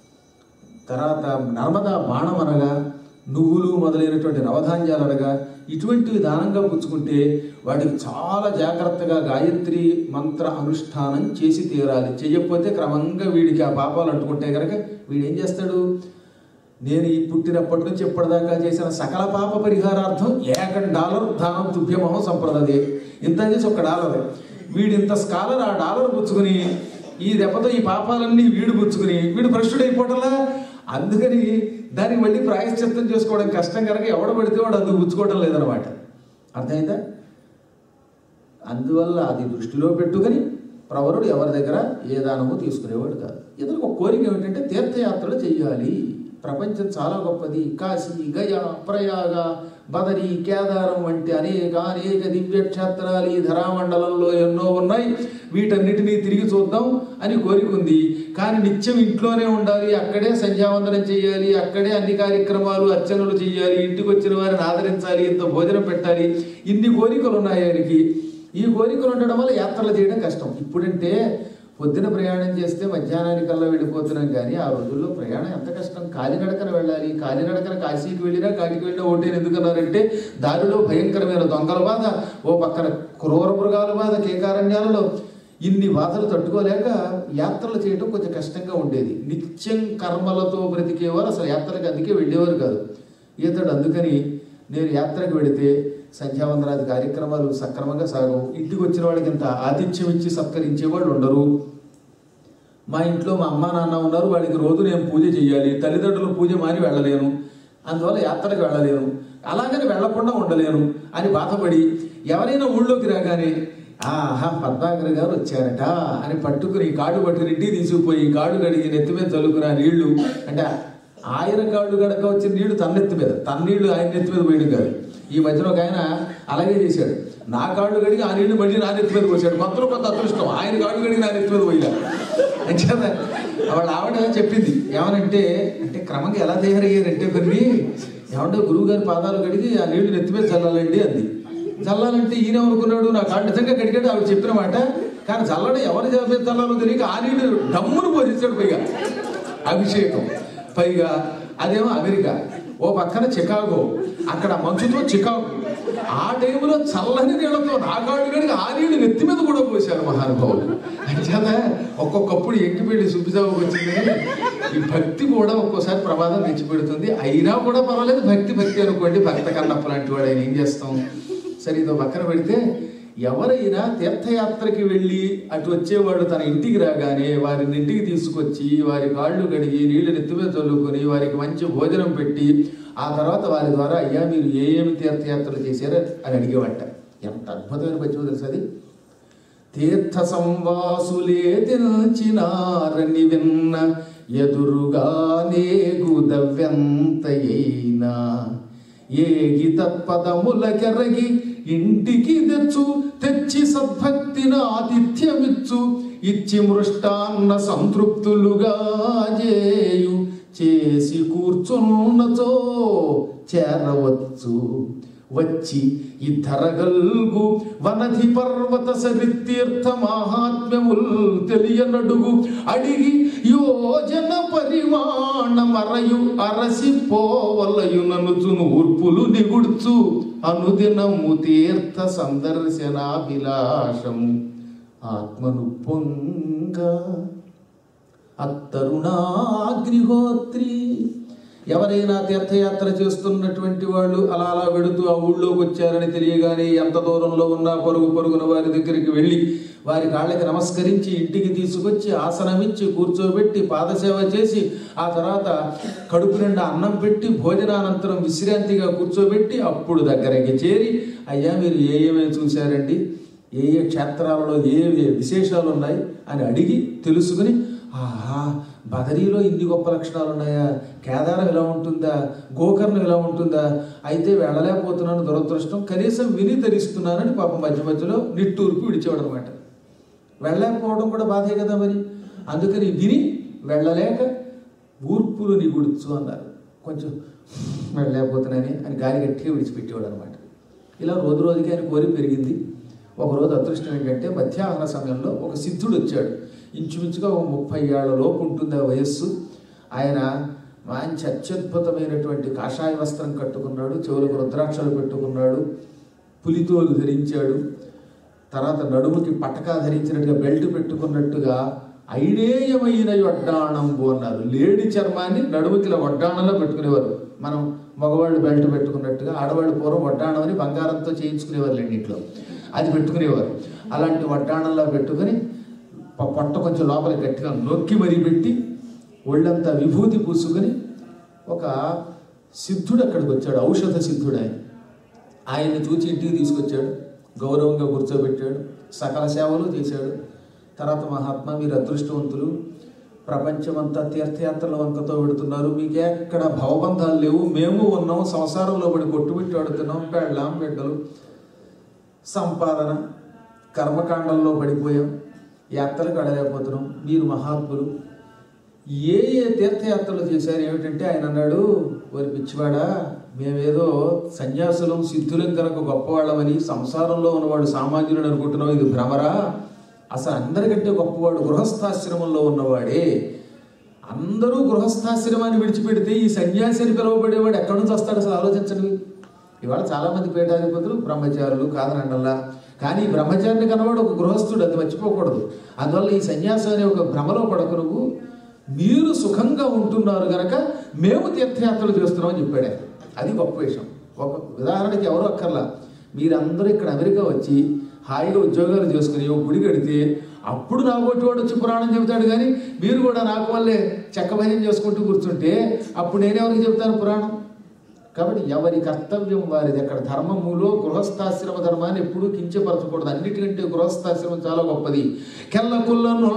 తర్వాత నర్మదా బాణం అనగా నువ్వులు మొదలైనటువంటి నవధాన్యాలు అనగా ఇటువంటివి దానంగా పుచ్చుకుంటే వాడికి చాలా జాగ్రత్తగా గాయత్రి మంత్ర అనుష్ఠానం చేసి తీరాలి చేయకపోతే క్రమంగా వీడికి ఆ పాపాలు అంటుకుంటే కనుక వీడు ఏం చేస్తాడు నేను ఈ పుట్టినప్పటి నుంచి ఇప్పటిదాకా చేసిన సకల పాప పరిహారార్థం ఏక డాలర్ దానం తుభ్యమహం సంప్రదదే ఇంత చేసి ఒక డాలర్ వీడు ఇంత స్కాలర్ ఆ డాలర్ పుచ్చుకుని ఈ దెబ్బతో ఈ పాపాలన్నీ వీడు పుచ్చుకుని వీడు భ్రష్టుడైపోవటంలా అందుకని దానికి మళ్ళీ ప్రాయశ్చిత్తం చేసుకోవడం కష్టం కనుక ఎవడ పడితే వాడు అందుకు పుచ్చుకోవడం లేదనమాట అర్థమైందా అందువల్ల అది దృష్టిలో పెట్టుకొని ప్రవరుడు ఎవరి దగ్గర ఏ దానము తీసుకునేవాడు కాదు ఇతనికి ఒక కోరిక ఏమిటంటే తీర్థయాత్రలు చెయ్యాలి ప్రపంచం చాలా గొప్పది కాశీ గయా ప్రయాగ బదరి కేదారం వంటి అనేక అనేక దివ్యక్షేత్రాలు ఈ ధరామండలంలో ఎన్నో ఉన్నాయి వీటన్నిటినీ తిరిగి చూద్దాం అని కోరిక ఉంది కానీ నిత్యం ఇంట్లోనే ఉండాలి అక్కడే సంధ్యావందనం చేయాలి అక్కడే అన్ని కార్యక్రమాలు అర్చనలు చేయాలి ఇంటికి వచ్చిన వారిని ఆదరించాలి ఇంత భోజనం పెట్టాలి ఇన్ని కోరికలు ఉన్నాయి ఆయనకి ఈ కోరికలు ఉండడం వల్ల యాత్రలు చేయడం కష్టం ఇప్పుడంటే పొద్దున ప్రయాణం చేస్తే మధ్యాహ్నానికల్లా వెళ్ళిపోతున్నాం కానీ ఆ రోజుల్లో ప్రయాణం ఎంత కష్టం కాలినడకన వెళ్ళాలి కాలినడకన కాశీకి వెళ్ళినా కాటికి వెళ్ళినా ఓటేని ఎందుకన్నారంటే దారిలో భయంకరమైన దొంగల బాధ ఓ పక్కన క్రూర మృగాల బాధ కేకారణ్యాలలో ఇన్ని బాధలు తట్టుకోలేక యాత్రలు చేయడం కొంచెం కష్టంగా ఉండేది నిత్యం కర్మలతో బ్రతికేవారు అసలు యాత్రలకు అందుకే వెళ్ళేవారు కాదు ఈతడు అందుకని నేను యాత్రకు వెడితే సంధ్యావందనాది కార్యక్రమాలు సక్రమంగా సాగవు ఇంటికి వచ్చిన వాళ్ళకి ఇంత ఆతిథ్యం ఇచ్చి సత్కరించే వాళ్ళు ఉండరు మా ఇంట్లో మా అమ్మ నాన్న ఉన్నారు వాళ్ళకి రోజు నేను పూజ చేయాలి తల్లిదండ్రులు పూజ మాని వెళ్ళలేను అందువల్ల యాత్రకు వెళ్ళలేను అలాగని వెళ్లకుండా ఉండలేను అని బాధపడి ఎవరైనా ఊళ్ళోకి రాగానే ఆహా పద్మాకర్ గారు వచ్చారట అని పట్టుకుని కాడు పట్టుకుని ఇంటికి తీసుకుపోయి కాడు కడిగి నెత్తి మీద చల్లుకుని ఆ నీళ్లు అంటే ఆయన కాళ్ళు గడక వచ్చిన నీళ్లు తన నెత్తి మీద తన నీళ్లు ఆయన నెత్తి మీద పోయడం కాదు ఈ మధ్యన ఒక ఆయన అలాగే చేశాడు నా కాళ్ళు కడిగి ఆ నీళ్లు మళ్ళీ నా నెత్తి మీద పోసాడు కొంతలో కొంత అదృష్టం ఆయన కాళ్ళు కడిగి నా నెత్తి మీద పోయా అంచేత వాళ్ళ ఆవిడ చెప్పింది ఏమనంటే అంటే క్రమంగా ఎలా తయారయ్యారంటే కొన్ని ఏమంటే గురువు గారి పాదాలు కడిగి ఆ నీళ్లు నెత్తి మీద చల్లాలండి అంది చల్లాలంటే ఈయన అనుకున్నాడు నా కాళ్ళు నిజంగా కడిగాడు ఆవిడ చెప్పిన మాట కానీ చల్లడం ఎవరి చేత చల్లాలో తెలియక ఆ నీళ్లు డమ్మును పోసేసాడు పైగా అభిషేకం పైగా అదేమో అమెరికా ఓ పక్కన చికాగో అక్కడ మంచుతో చికాగో ఆ టైంలో చల్లని నీళ్ళతో నా కాళ్ళు కడిగి ఆ నీళ్ళు నెత్తి మీద కూడా పోశారు మహానుభావులు అంచేత ఒక్కొక్కప్పుడు ఎంకిపెళ్లి సుబ్బిసాబుకి వచ్చిందని ఈ భక్తి కూడా ఒక్కోసారి ప్రమాదం తెచ్చిపెడుతుంది అయినా కూడా పర్వాలేదు భక్తి భక్తి అనుకోండి భక్త కన్నప్ప లాంటి వాడు ఆయన ఏం చేస్తాం సరే ఇదో పక్కన పెడితే ఎవరైనా తీర్థయాత్రకి వెళ్ళి అటు వచ్చేవాడు తన ఇంటికి రాగానే వారిని ఇంటికి తీసుకొచ్చి వారి కాళ్ళు కడిగి నీళ్లు నెత్తి మీద చల్లుకొని వారికి మంచి భోజనం పెట్టి ఆ తర్వాత వారి ద్వారా అయ్యా మీరు ఏ ఏమి తీర్థయాత్రలు చేశారో అని అడిగేవాట ఎంత అద్భుతమైన పద్యం తెలుసు అది తీర్థ సంవాసులే తెల్చినారని విన్న ఎదురుగానే గుదవ్యంతయైనా ఏగి తత్పదములకెరగి ఇంటికి తెచ్చు తెచ్చి సద్భక్తిన ఆతిథ్యమిచ్చు ఇచ్చి మృష్టాన్న సంతృప్తులుగా చేయు చేసి కూర్చున్నచో చేరవచ్చు వచ్చి ఇద్దరగల్గు వనధి పర్వత సరితీర్థ మహాత్మ్యముల్ తెలియనడుగు అడిగి యోజన పరిమాణమరయు అరసి పోవలయు ననుచును ఊర్పులు నిగుడ్చు అనుదినము తీర్థ సందర్శనాభిలాషము ఆత్మను పొంగ అత్తరుణాగ్నిహోత్రి ఎవరైనా తీర్థయాత్ర చేస్తున్నటువంటి వాళ్ళు అలా అలా వెడుతూ ఆ ఊళ్ళోకి వచ్చారని తెలియగానే ఎంత దూరంలో ఉన్నా పరుగు పరుగున వారి దగ్గరికి వెళ్ళి వారి కాళ్ళకి నమస్కరించి ఇంటికి తీసుకొచ్చి ఆసనమిచ్చి కూర్చోబెట్టి పాదసేవ చేసి ఆ తర్వాత కడుపు నిండా అన్నం పెట్టి భోజనానంతరం విశ్రాంతిగా కూర్చోబెట్టి అప్పుడు దగ్గరికి చేరి అయ్యా మీరు ఏ ఏమేమి చూశారండి ఏ ఏ క్షేత్రాలలో ఏ ఏ విశేషాలు ఉన్నాయి అని అడిగి తెలుసుకుని ఆహా బదరీలో ఇన్ని గొప్ప లక్షణాలు ఉన్నాయా కేదారం ఇలా ఉంటుందా గోకర్ణం ఇలా ఉంటుందా అయితే వెళ్ళలేకపోతున్నాను దురదృష్టం కనీసం విని ధరిస్తున్నానని పాపం మధ్య మధ్యలో నిట్టూర్పు విడిచేవాడు అనమాట వెళ్ళలేకపోవడం కూడా బాధే కదా మరి అందుకని విని వెళ్ళలేక ఊర్పులు నిగుడుచు అన్నారు కొంచెం వెళ్ళలేకపోతున్నానని అని గాలి గట్టిగా విడిచిపెట్టేవాడు అనమాట ఇలా రోజు రోజుకి ఆయన కోరిక పెరిగింది ఒకరోజు అదృష్టం ఏంటంటే మధ్యాహ్న సమయంలో ఒక సిద్ధుడు వచ్చాడు ఇంచుమించుగా ఒక ముప్పై ఏళ్ల లోపు ఉంటుంది ఆ వయస్సు ఆయన మంచి అత్యద్భుతమైనటువంటి కాషాయ వస్త్రం కట్టుకున్నాడు చెవులకు రుద్రాక్షలు పెట్టుకున్నాడు పులితోలు ధరించాడు తర్వాత నడుముకి పటకా ధరించినట్టుగా బెల్ట్ పెట్టుకున్నట్టుగా ఐడేయమైన వడ్డాణంబు అన్నారు లేడి చర్మాన్ని నడుముకి ఇలా వడ్డాణంలో పెట్టుకునేవారు మనం మగవాళ్ళు బెల్ట్ పెట్టుకున్నట్టుగా ఆడవాళ్ళు పూర్వం వడ్డాణం అని బంగారంతో చేయించుకునేవారు ఇంట్లో అది పెట్టుకునేవారు అలాంటి వడ్డాణంలో పెట్టుకుని ప- పొట్ట కొంచెం లోపల గట్టిగా నొక్కి మరీ పెట్టి ఒళ్ళంతా విభూతి పూసుకొని ఒక సిద్ధుడు అక్కడికి వచ్చాడు ఔషధ సిద్ధుడు ఆయన ఆయన్ని చూచి ఇంటికి తీసుకొచ్చాడు గౌరవంగా కూర్చోబెట్టాడు సకల సేవలు చేశాడు తర్వాత మహాత్మా మీరు అదృష్టవంతులు ప్రపంచమంతా తీర్థయాత్రల వంకతో పెడుతున్నారు మీకే ఎక్కడ భవబంధాలు లేవు మేము ఉన్నాం సంసారంలో పడి కొట్టుబెట్టి ఆడుతున్నాం పెళ్ళాం బిడ్డలు సంపాదన కర్మకాండంలో పడిపోయాం యాత్రలకు అడలేకపోతున్నాం మీరు మహాత్ములు ఏ ఏ తీర్థయాత్రలు చేశారు ఏమిటంటే ఆయన అన్నాడు వారి పిచ్చివాడా మేమేదో సన్యాసులం సిద్ధులం కనుక గొప్పవాళ్ళమని సంసారంలో ఉన్నవాడు సామాన్యులను అనుకుంటున్నాం ఇది భ్రమరా అసలు అందరికంటే గొప్పవాడు గృహస్థాశ్రమంలో ఉన్నవాడే అందరూ గృహస్థాశ్రమాన్ని విడిచిపెడితే ఈ సన్యాసి అని పిలువబడేవాడు ఎక్కడి నుంచి వస్తాడు అసలు ఆలోచించండి ఇవాళ చాలా మంది పీఠాధిపతులు బ్రహ్మచారులు కాదనండల్లా కానీ ఈ బ్రహ్మచారిని కనవాడు ఒక గృహస్థుడు అది మర్చిపోకూడదు అందువల్ల ఈ సన్యాసం అనే ఒక భ్రమలో పడకు నువ్వు మీరు సుఖంగా ఉంటున్నారు గనక మేము తీర్థయాత్రలు చేస్తున్నామని చెప్పాడు ఆయన. అది గొప్ప విషయం ఒక ఉదాహరణకి ఎవరు అక్కర్లా మీరందరూ ఇక్కడ అమెరికా వచ్చి హాయిగా ఉద్యోగాలు చేసుకుని ఒక గుడి కడితే అప్పుడు నా వాడు వచ్చి పురాణం చెబుతాడు కానీ మీరు కూడా నాకు వల్లే చెక్క భజన చేసుకుంటూ కూర్చుంటే అప్పుడు నేనెవరికి చెబుతాను పురాణం కాబట్టి ఎవరి కర్తవ్యం వారిది అక్కడ ధర్మములో గృహస్థాశ్రమ ధర్మాన్ని ఎప్పుడూ కించపరచకూడదు అన్నిటికంటే గృహస్థాశ్రమం చాలా గొప్పది కెల్లకుల్లను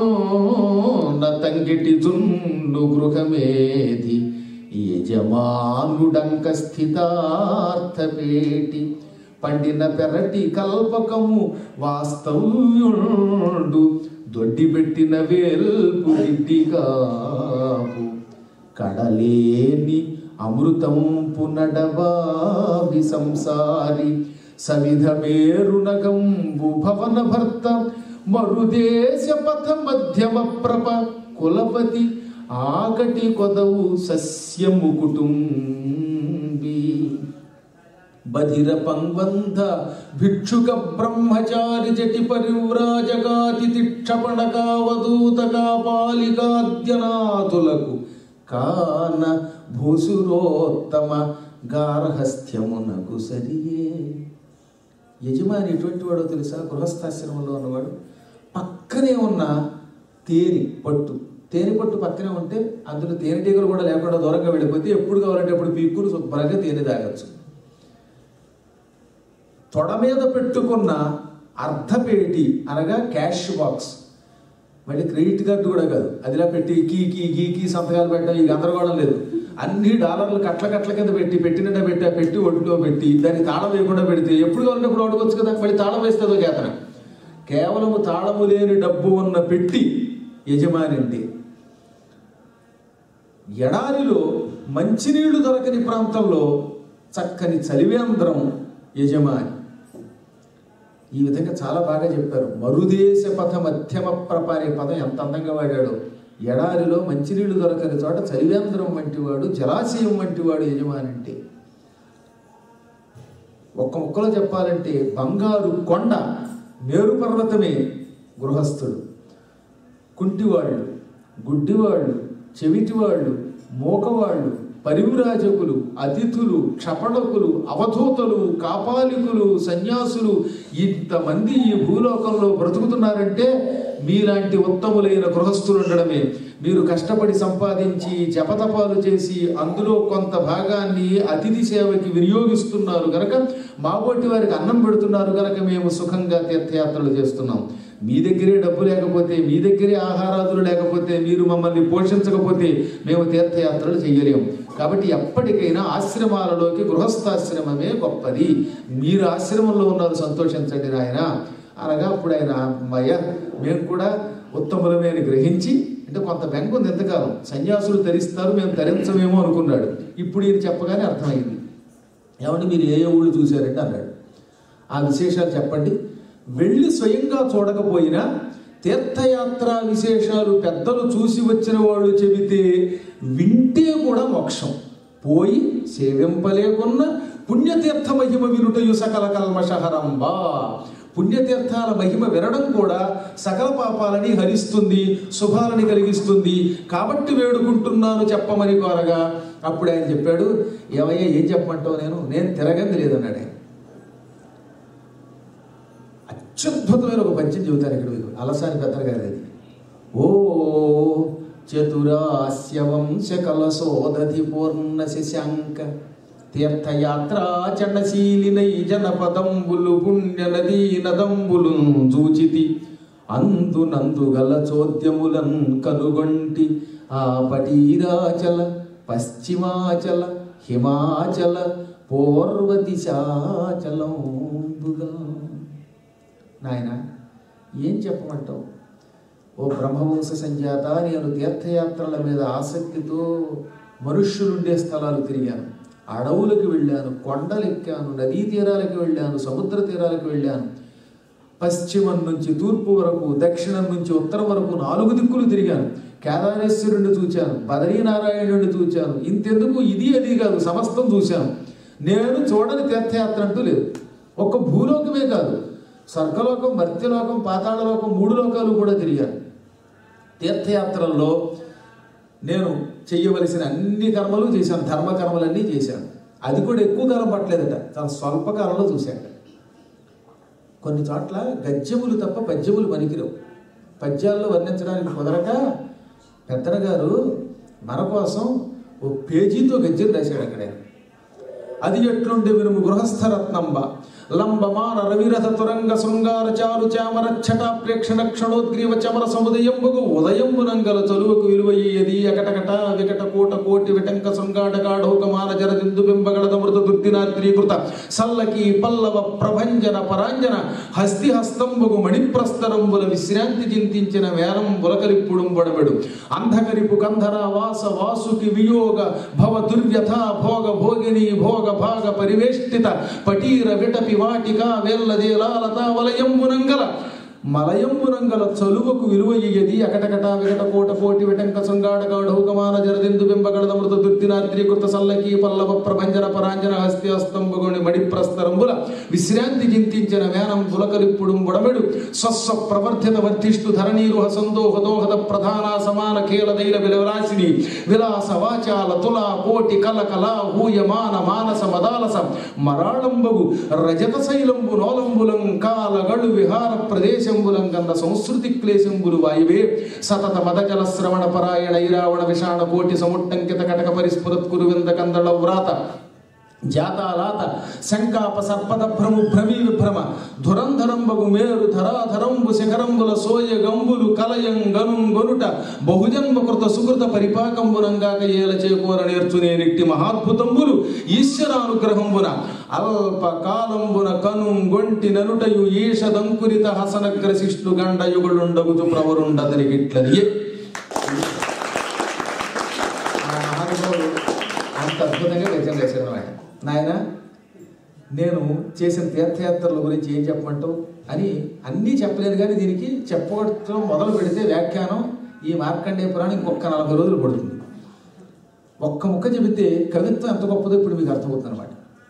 తంగిటి జున్ను గృహమేది యజమానుడంక స్థితార్థపేటి పండిన పెరటి కల్పకము వాస్తవ్యుండు దొడ్డిపెట్టిన వేల్పు దిద్దిగాపు కడలేని అమృతం పునడవావి సంసారి సవిధ మేరునగంబు భవన భర్త మరుదేశ పథ మధ్యమ ప్రప కులపతి ఆకటి కొదవు సస్యము కుటుంబీ బధిర పంగంధ భిక్షుక బ్రహ్మచారి జటి పరివ్రాజకాతి తిక్షపణకావధూతకా పాలికాద్యనాథులకు కాన భూసురోత్తమ గార్హస్థ్యమునకు సరియే యజమాని ఎటువంటి వాడో తెలుసా గృహస్థాశ్రమంలో ఉన్నవాడు పక్కనే ఉన్న తేనె పట్టు తేనె పట్టు పక్కనే ఉంటే అందులో తేనెటీగలు కూడా లేకుండా దూరంగా వెళ్ళిపోతే ఎప్పుడు కావాలంటే అప్పుడు పీక్కుని శుభ్రంగా తేనె తాగొచ్చు తొడ మీద పెట్టుకున్న అర్ధపేటి అనగా క్యాష్ బాక్స్ మళ్ళీ క్రెడిట్ కార్డు కూడా కాదు అదిలా పెట్టి కీ కీ గీ కీ సంతకాలు పెట్టడం ఈ గందరగోళం లేదు అన్ని డాలర్లు కట్ల కట్ల కింద పెట్టి పెట్టినట్టే పెట్టి పెట్టి ఒడ్డులో పెట్టి దానికి తాళం వేయకుండా పెడితే ఎప్పుడు కావాలంటే ఇప్పుడు అడగొచ్చు కదా మళ్ళీ తాళం వేస్తుందో చేతన కేవలము తాళము లేని డబ్బు ఉన్న పెట్టి యజమాని అంటే ఎడారిలో మంచినీళ్లు దొరకని ప్రాంతంలో చక్కని చలివేంద్రం యజమాని ఈ విధంగా చాలా బాగా చెప్పారు మరుదేశ పథ మధ్యమ ప్రప అనే పదం ఎంత అందంగా వాడాడు ఎడారిలో మంచినీళ్లు దొరకని చోట చలివేంద్రం వంటివాడు జలాశయం వంటివాడు యజమాని అంటే ఒక్క ముక్కలో చెప్పాలంటే బంగారు కొండ మేరు పర్వతమే గృహస్థుడు కుంటివాళ్ళు గుడ్డివాళ్ళు చెవిటివాళ్ళు మూకవాళ్ళు పరివిరాజకులు అతిథులు క్షపణకులు అవధూతలు కాపాలికులు సన్యాసులు ఇంతమంది ఈ భూలోకంలో బ్రతుకుతున్నారంటే మీలాంటి ఉత్తములైన గృహస్థులు ఉండడమే మీరు కష్టపడి సంపాదించి జపతపాలు చేసి అందులో కొంత భాగాన్ని అతిథి సేవకి వినియోగిస్తున్నారు గనక మాబోటి వారికి అన్నం పెడుతున్నారు గనక మేము సుఖంగా తీర్థయాత్రలు చేస్తున్నాం మీ దగ్గరే డబ్బు లేకపోతే మీ దగ్గరే ఆహారాదులు లేకపోతే మీరు మమ్మల్ని పోషించకపోతే మేము తీర్థయాత్రలు చేయలేము కాబట్టి ఎప్పటికైనా ఆశ్రమాలలోకి గృహస్థాశ్రమమే గొప్పది మీరు ఆశ్రమంలో ఉన్నారు సంతోషించండి నాయన అనగా అప్పుడు ఆయన అమ్మయ్య మేము కూడా ఉత్తములమే అని గ్రహించి అంటే కొంత బెంగ ఉంది ఎంతకాలం సన్యాసులు ధరిస్తారు మేము ధరించమేమో అనుకున్నాడు ఇప్పుడు ఈయన చెప్పగానే అర్థమైంది ఏమంటే మీరు ఏ ఏ ఊళ్ళు చూశారంటే అన్నాడు ఆ విశేషాలు చెప్పండి వెళ్ళి స్వయంగా చూడకపోయినా తీర్థయాత్ర విశేషాలు పెద్దలు చూసి వచ్చిన వాళ్ళు చెబితే వింటే కూడా మోక్షం పోయి సేవింపలేకున్న పుణ్యతీర్థ మహిమ వినుటయు సకల కల్మషహరంబా పుణ్యతీర్థాల మహిమ వినడం కూడా సకల పాపాలని హరిస్తుంది శుభాలని కలిగిస్తుంది కాబట్టి వేడుకుంటున్నాను చెప్పమని కోరగా అప్పుడు ఆయన చెప్పాడు ఏమయ్యా ఏం చెప్పమంటావు నేను నేను తిరగంది లేదన్నాడు ఆయన అత్యద్భుతమైన ఒక పద్యం చెబుతారు ఇక్కడ మీకు అలసాని పెద్దలు గారి అది ఓ చతురాస్య వంశకలసోదధి పూర్ణ శశాంక తీర్థయాత్రాచరణశీలినై జనపదంబులు పుణ్య నదీ నదంబులు జూచితి అందు గల చోద్యములన్ కనుగొంటి ఆ పటీరాచల పశ్చిమాచల హిమాచల పూర్వ దిశాచలంబుగా నాయన ఏం చెప్పమంటావు ఓ బ్రహ్మవంశ సంజాత నేను తీర్థయాత్రల మీద ఆసక్తితో మనుష్యులుండే స్థలాలు తిరిగాను అడవులకు వెళ్ళాను కొండలెక్కాను నదీ తీరాలకు వెళ్ళాను సముద్ర తీరాలకు వెళ్ళాను పశ్చిమం నుంచి తూర్పు వరకు దక్షిణం నుంచి ఉత్తరం వరకు నాలుగు దిక్కులు తిరిగాను కేదారేశ్వరుణ్ణి చూచాను బదరీనారాయణుడిని చూచాను ఇంతెందుకు ఇది అది కాదు సమస్తం చూశాను నేను చూడని తీర్థయాత్ర అంటూ లేదు ఒక్క భూలోకమే కాదు స్వర్గలోకం మర్త్యలోకం పాతాళలోకం మూడు లోకాలు కూడా తిరిగాను తీర్థయాత్రల్లో నేను చెయ్యవలసిన అన్ని కర్మలు చేశాను ధర్మ కర్మలన్నీ చేశాను అది కూడా ఎక్కువ కాలం పట్టలేదట చాలా స్వల్ప కాలంలో చూశాక కొన్ని చోట్ల గద్యములు తప్ప పద్యములు పనికిరావు పద్యాల్లో వర్ణించడానికి కుదరక పెద్దన గారు మన కోసం ఓ పేజీతో గద్యం రాశాడు అక్కడ ఆయన. అది ఎట్లుండే వినుము గృహస్థరత్నంబ లంబమాన రవిరథ తురంగ శృంగార చారు చామర ఛట ప్రేక్షణ క్షణోద్గ్రీవ చమర సముదయంబుకు ఉదయంబునంగల చలువకు విలువయ్యేది అకటకట వికట కోట కోటి విటంక శృంగాటకాఢోక మాన జరదిందు బింబగళద మృత దుర్దినాద్రీకృత సల్లకి పల్లవ ప్రభంజన పరాంజన హస్తి హస్తంబుగు మణిప్రస్తరంబుల విశ్రాంతి చింతించిన వేరం బులకలిప్పుడు బడబెడు అంధకరిపు కంధర వాస వాసుకి వియోగ భవ దుర్వ్యథ భోగ భోగిని భోగ భాగ పరివేష్టిత పటీర విటపి వాటిక వేల్లదేలాలత వలయంబునంగల మలయంబునంగల చలువకు విలువయ్యది అకటకట వికట కోట కోటి విటంక శృంగాడగాఢౌకమాన జరదిందు బింబగళద మృత దుర్దినాద్రీకృత సల్లకి పల్లవ ప్రభంజన పరాంజన హస్తి హస్తంబుగొని మణిప్రస్తరంబుల విశ్రాంతి చింతించిన వేనం పులకలిప్పుడు బుడమెడు స్వస్వ ప్రవర్ధిత వర్ధిష్టు ధరణీరుహ సందోహ దోహద ప్రధాన సమాన కేలదైల విలవరాశిని విలాస వాచాల తుల కోటి కల కళ హూయమాన మానస మదాలస మరాళంబగు రజత శైలంబు నోలంబులం కాలగడు విహార ప్రదేశంబులం గంధ సంస్కృతి క్లేశంబులు వాయువే సతత మదజల శ్రవణ పరాయణ ఐరావణ విషాణ కోటి సముట్టంకిత కటక పరిస్ఫురత్ కురువింద కందళ వ్రాత జాతాలాత శంకాప సర్పద భ్రము భ్రమీ విభ్రమ ధురంధరంబగు మేరు ధరాధరంబు శిఖరంబుల సోయ గంబులు కలయం గనుం గొనుట బహుజన్మ కృత సుకృత పరిపాకంబునంగాక ఏల చేకూర నేర్చునే నిట్టి మహాద్భుతంబులు ఈశ్వరానుగ్రహంబున అల్ప కాలంబున కనుం గొంటి ననుటయు ఈషదంకురిత హసనగ్రశిష్టు గండయుగులుండగుచు ప్రవరుండతనికిట్లనియే ఆ మహానుభావుడు అంత అద్భుతంగా రచన చేశారు ఆయన నాయన నేను చేసిన తీర్థయాత్రల గురించి ఏం చెప్పమంటావు అని అన్నీ చెప్పలేను కానీ దీనికి చెప్పడం మొదలు పెడితే వ్యాఖ్యానం ఈ మార్కండేయ పురాణం ఇంకొక నలభై రోజులు పడుతుంది ఒక్క ముక్క చెబితే కవిత్వం ఎంత గొప్పదో ఇప్పుడు మీకు అర్థమవుతుంది అనమాట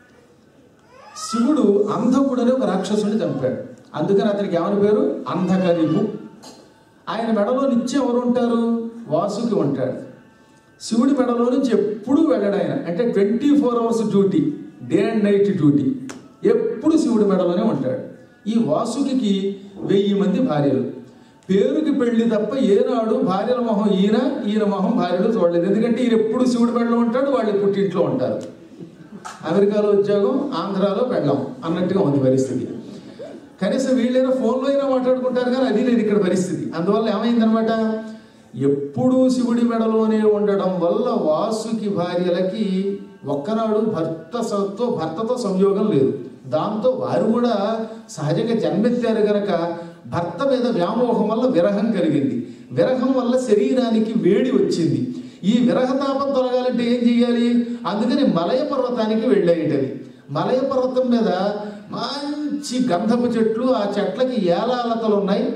శివుడు అంధకుడని ఒక రాక్షసుని చంపాడు అందుకని అతనికి ఏమని పేరు అంధకరిపు ఆయన మెడలో నిత్యం ఎవరు ఉంటారు వాసుకి ఉంటాడు శివుడి మెడలో నుంచి ఎప్పుడూ వెళ్ళడు ఆయన అంటే twenty four hours duty day and night duty ఎప్పుడు శివుడి మెడలోనే ఉంటాడు ఈ వాసుకి వెయ్యి మంది భార్యలు పేరుకి పెళ్లి తప్ప ఏనాడు భార్యల మొహం ఈయన ఈయన మొహం భార్యలు చూడలేదు ఎందుకంటే ఈయన ఎప్పుడు శివుడి మెడలో ఉంటాడు వాళ్ళు పుట్టింట్లో ఉంటారు అమెరికాలో ఉద్యోగం ఆంధ్రాలో పెళ్ళాం అన్నట్టుగా ఉంది పరిస్థితి కనీసం వీళ్ళైనా ఫోన్లో అయినా మాట్లాడుకుంటారు కానీ అది లేదు ఇక్కడ పరిస్థితి అందువల్ల ఏమైందనమాట ఎప్పుడూ శివుడి మెడలోనే ఉండడం వల్ల వాసుకి భార్యలకి ఒక్కనాడు భర్త సతో భర్తతో సంయోగం లేదు దాంతో వారు కూడా సహజంగా జన్మెత్తారు గనక భర్త మీద వ్యామోహం వల్ల విరహం కలిగింది విరహం వల్ల శరీరానికి వేడి వచ్చింది ఈ విరహతాపం తొలగాలంటే ఏం చెయ్యాలి అందుకని మలయ పర్వతానికి వెళ్ళేటవి మలయ పర్వతం మీద మంచి గంధపు చెట్లు ఆ చెట్లకి ఏలాలతలు ఉన్నాయి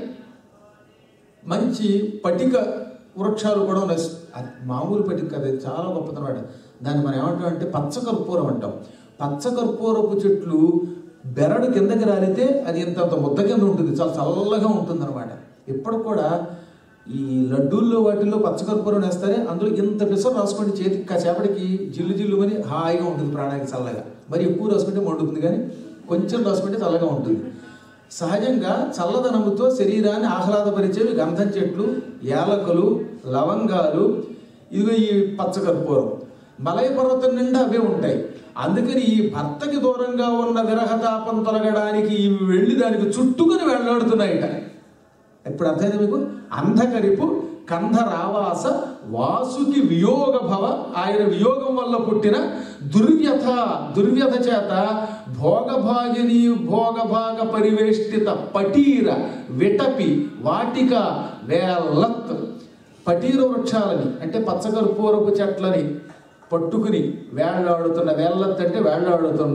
మంచి పటిక వృక్షాలు కూడా ఉన్నాయి అది మామూలు పటిక కదా ఇది చాలా గొప్పదన్నమాట దాన్ని మనం ఏమంటాం అంటే పచ్చకర్పూరం అంటాం పచ్చకర్పూరపు చెట్లు బెరడు కిందకి రాలితే అది ఇంత ముద్ద కింద ఉంటుంది చాలా చల్లగా ఉంటుంది అనమాట ఇప్పటికి కూడా ఈ లడ్డూల్లో వాటిల్లో పచ్చకర్పూరం వేస్తారే అందులో ఇంత పిసరు రాసుకుంటే చేతికి కాసేపటికి జిల్లు జిల్లు అని హాయిగా ఉంటుంది ప్రాణానికి చల్లగా మరి ఎక్కువ రాసుకుంటే మండుతుంది కానీ కొంచెం రాసుకుంటే చల్లగా ఉంటుంది సహజంగా చల్లదనముతో శరీరాన్ని ఆహ్లాదపరిచేవి గంధం చెట్లు యాలకులు లవంగాలు ఇదిగో ఈ పచ్చకర్పూరం మలయ పర్వతం నిండా అవే ఉంటాయి అందుకని ఈ భర్తకి దూరంగా ఉన్న విరహతాపం తొలగడానికి ఇవి వెళ్ళి దానికి చుట్టుకొని వెళ్ళాడుతున్నాయిట ఇప్పుడు అర్థమైంది మీకు అంధకరిపు కంధరావాస వాసుకి వియోగ భవ ఆయన వియోగం వల్ల పుట్టిన దుర్వ్యథ దుర్వ్యథ చేత భోగభాగిని భోగభాగ పరివేష్టిత పటీర విటపి వాటిక వేలత్ పటీర వృక్షాలని అంటే పచ్చకర్పూరపు చెట్లని పట్టుకుని వేళ్లాడుతున్న వేళ్ళత్ అంటే వేళ్లాడుతున్న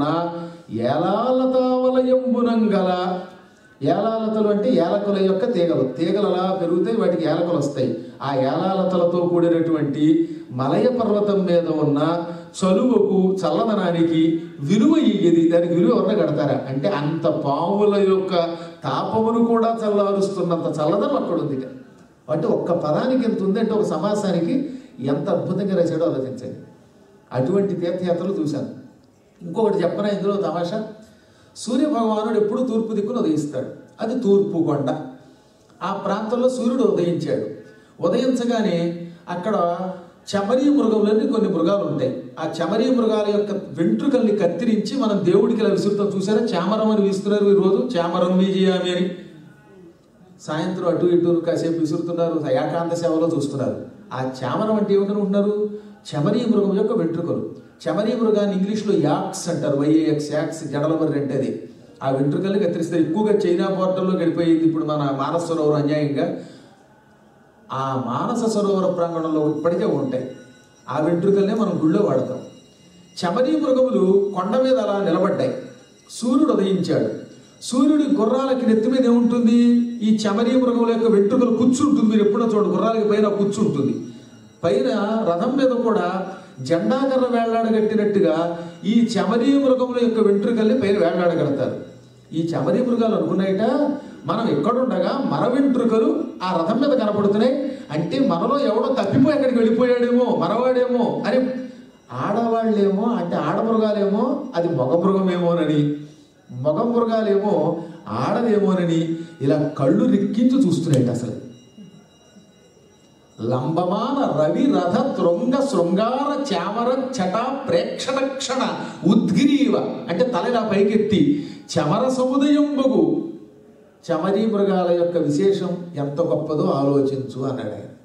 ఏలాలతావలయంబునంగల ఏలాలతలు అంటే ఏలకుల యొక్క తీగలు తీగలు అలా పెరుగుతాయి వాటికి ఏలకలు వస్తాయి ఆ ఏలాలతలతో కూడినటువంటి మలయ పర్వతం మీద ఉన్న చలువకు చల్లదనానికి విలువ ఇయ్యేది దానికి విలువ ఎవరిని కడతారా అంటే అంత పాముల యొక్క తాపమును కూడా చల్లారుస్తున్నంత చల్లదనం అక్కడ ఉంది అంటే ఒక్క పదానికి ఎంత ఉంది అంటే ఒక సమాసానికి ఎంత అద్భుతంగా రాశాడో ఆలోచించండి అటువంటి తీర్థయాత్రలు చూశాను ఇంకొకటి చెప్పనా ఇందులో తమాషా సూర్య భగవానుడు ఎప్పుడు తూర్పు దిక్కును ఉదయిస్తాడు అది తూర్పు కొండ ఆ ప్రాంతంలో సూర్యుడు ఉదయించాడు ఉదయించగానే అక్కడ చమరీ మృగములని కొన్ని మృగాలు ఉంటాయి ఆ చమరీ మృగాల యొక్క వెంట్రుకల్ని కత్తిరించి మనం దేవుడికి ఇలా విసురుతాం చూసారా చామరం అని విస్తున్నారు ఈ రోజు చామరం విజయామి అని సాయంత్రం అటు ఇటు కాసేపు విసురుతున్నారు ఏకాంత సేవలో చూస్తున్నారు ఆ చామరం అంటే ఏమనుకుంటున్నారు చమరీ మృగం యొక్క వెంట్రుకలు చమరీ మృగాన్ని ఇంగ్లీష్లో యాక్స్ అంటారు వైఏఎక్స్ యాక్స్ జడలమర్రి అంటే అది ఆ వెంట్రుకల్ని కత్తిరిస్తారు ఎక్కువగా చైనా పోర్టల్లో గడిపోయింది ఇప్పుడు మన మానస సరోవరం అన్యాయంగా ఆ మానస సరోవర ప్రాంగణంలో ఇప్పటికే ఉంటాయి ఆ వెంట్రుకల్నే మనం గుళ్ళో వాడతాం చమరీ మృగములు కొండ మీద అలా నిలబడ్డాయి సూర్యుడు ఉదయించాడు సూర్యుడి గుర్రాలకి నెత్తి మీద ఏముంటుంది ఈ చమరీ మృగముల యొక్క వెంట్రుకలు కూర్చుంటుంది మీరు ఎప్పుడో చూడండి గుర్రాలకి పైన కూర్చుంటుంది పైన రథం మీద కూడా జెండాకర్ర వేళ్లాడగట్టినట్టుగా ఈ చమరీ మృగముల యొక్క వెంట్రుకల్ని పైన వేళ్లాడగడతారు ఈ చమరీ మృగాలు అనుకున్నాయట మనం ఎక్కడుండగా మన వెంట్రుకలు ఆ రథం మీద కనపడుతున్నాయి అంటే మనలో ఎవడో తప్పిపోయి అక్కడికి వెళ్ళిపోయాడేమో మనవాడేమో అని ఆడవాళ్ళేమో అంటే ఆడమృగాలేమో అది మగ మృగమేమోనని మగ మృగాలేమో ఆడదేమోనని ఇలా కళ్ళు రిక్కించి చూస్తున్నాయట అసలు లంబమాన రవి రథ త్రొంగ శృంగార చామర చట ప్రేక్షణ క్షణ ఉద్గిరీవ అంటే తల ఇలా పైకెత్తి చమర సముదయంబగు చమరీ మృగాల యొక్క విశేషం ఎంత గొప్పదో ఆలోచించు అన్నాడు ఆయన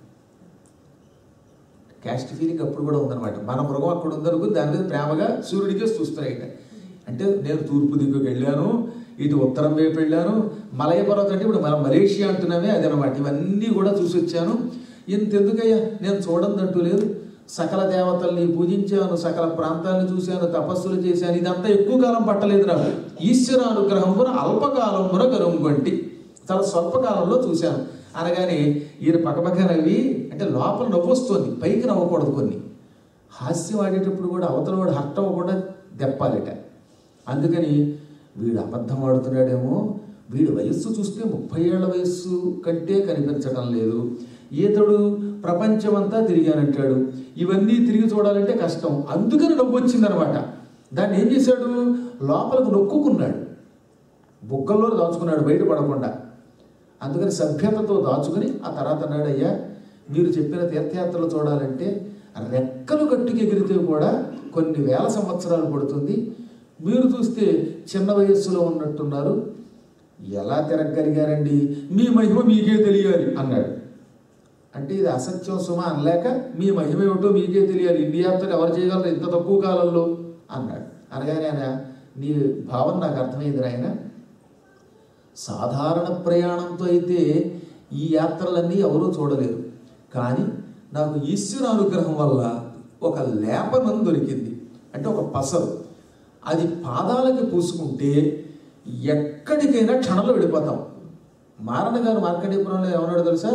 క్యాస్ట్ ఫీలింగ్ అప్పుడు కూడా ఉందన్నమాట మన మృగం అక్కడ ఉందనుకు దాని మీద ప్రేమగా సూర్యుడికే చూస్తున్నాయట అంటే నేను తూర్పు దిక్కుకి వెళ్ళాను ఇటు ఉత్తరం వైపు వెళ్ళాను మలయ పర్వతం అంటే ఇప్పుడు మనం మలేషియా అంటున్నామే అదనమాట ఇవన్నీ కూడా చూసి వచ్చాను ఇంతెందుకయ్యా నేను చూడందంటూ లేదు సకల దేవతల్ని పూజించాను సకల ప్రాంతాలను చూశాను తపస్సులు చేశాను ఇదంతా ఎక్కువ కాలం పట్టలేదు నాకు ఈశ్వర అనుగ్రహమున అల్పకాలమున గరుంగొంటి చాలా స్వల్పకాలంలో చూశాను అనగానే ఈయన పక్కపక్క నవ్వి అంటే లోపల నవ్వు వస్తుంది పైకి నవ్వకూడదు కొన్ని హాస్యం ఆడేటప్పుడు కూడా అవతల వాడు హర్ట్ అవ్వకుండా దెప్పాలిట అందుకని వీడు అబద్ధం ఆడుతున్నాడేమో వీడి వయస్సు చూస్తే ముప్పై ఏళ్ల వయస్సు కంటే కనిపించడం లేదు ఈతడు ప్రపంచమంతా తిరిగానంటాడు ఇవన్నీ తిరిగి చూడాలంటే కష్టం అందుకని నవ్వు వచ్చిందనమాట దాన్ని ఏం చేశాడు లోపలకు నొక్కుకున్నాడు బుగ్గల్లో దాచుకున్నాడు బయట పడకుండా అందుకని సభ్యతతో దాచుకుని ఆ తర్వాత అన్నాడు అయ్యా మీరు చెప్పిన తీర్థయాత్రలు చూడాలంటే రెక్కలు గట్టుకి ఎగిరితే కూడా కొన్ని వేల సంవత్సరాలు పడుతుంది మీరు చూస్తే చిన్న వయస్సులో ఉన్నట్టున్నారు ఎలా తిరగలిగారండి మీ మహిమ మీకే తెలియాలి అన్నాడు అంటే ఇది అసత్యం సుమ అనలేక మీ మహిమ ఏమిటో మీకే తెలియాలి ఇండియాతో ఎవరు చేయగలరు ఇంత తక్కువ కాలంలో అన్నాడు అనగానే ఆయన నీ భావం నాకు అర్థమైంది ఆయన సాధారణ ప్రయాణంతో అయితే ఈ యాత్రలన్నీ ఎవరూ చూడలేరు కానీ నాకు ఈశ్వర అనుగ్రహం వల్ల ఒక లేపనం దొరికింది అంటే ఒక పసరు అది పాదాలకి పూసుకుంటే ఎక్కడికైనా క్షణంలో వెళ్ళిపోతాం మారణ గారు మార్కండేపురంలో ఏమన్నాడు తెలుసా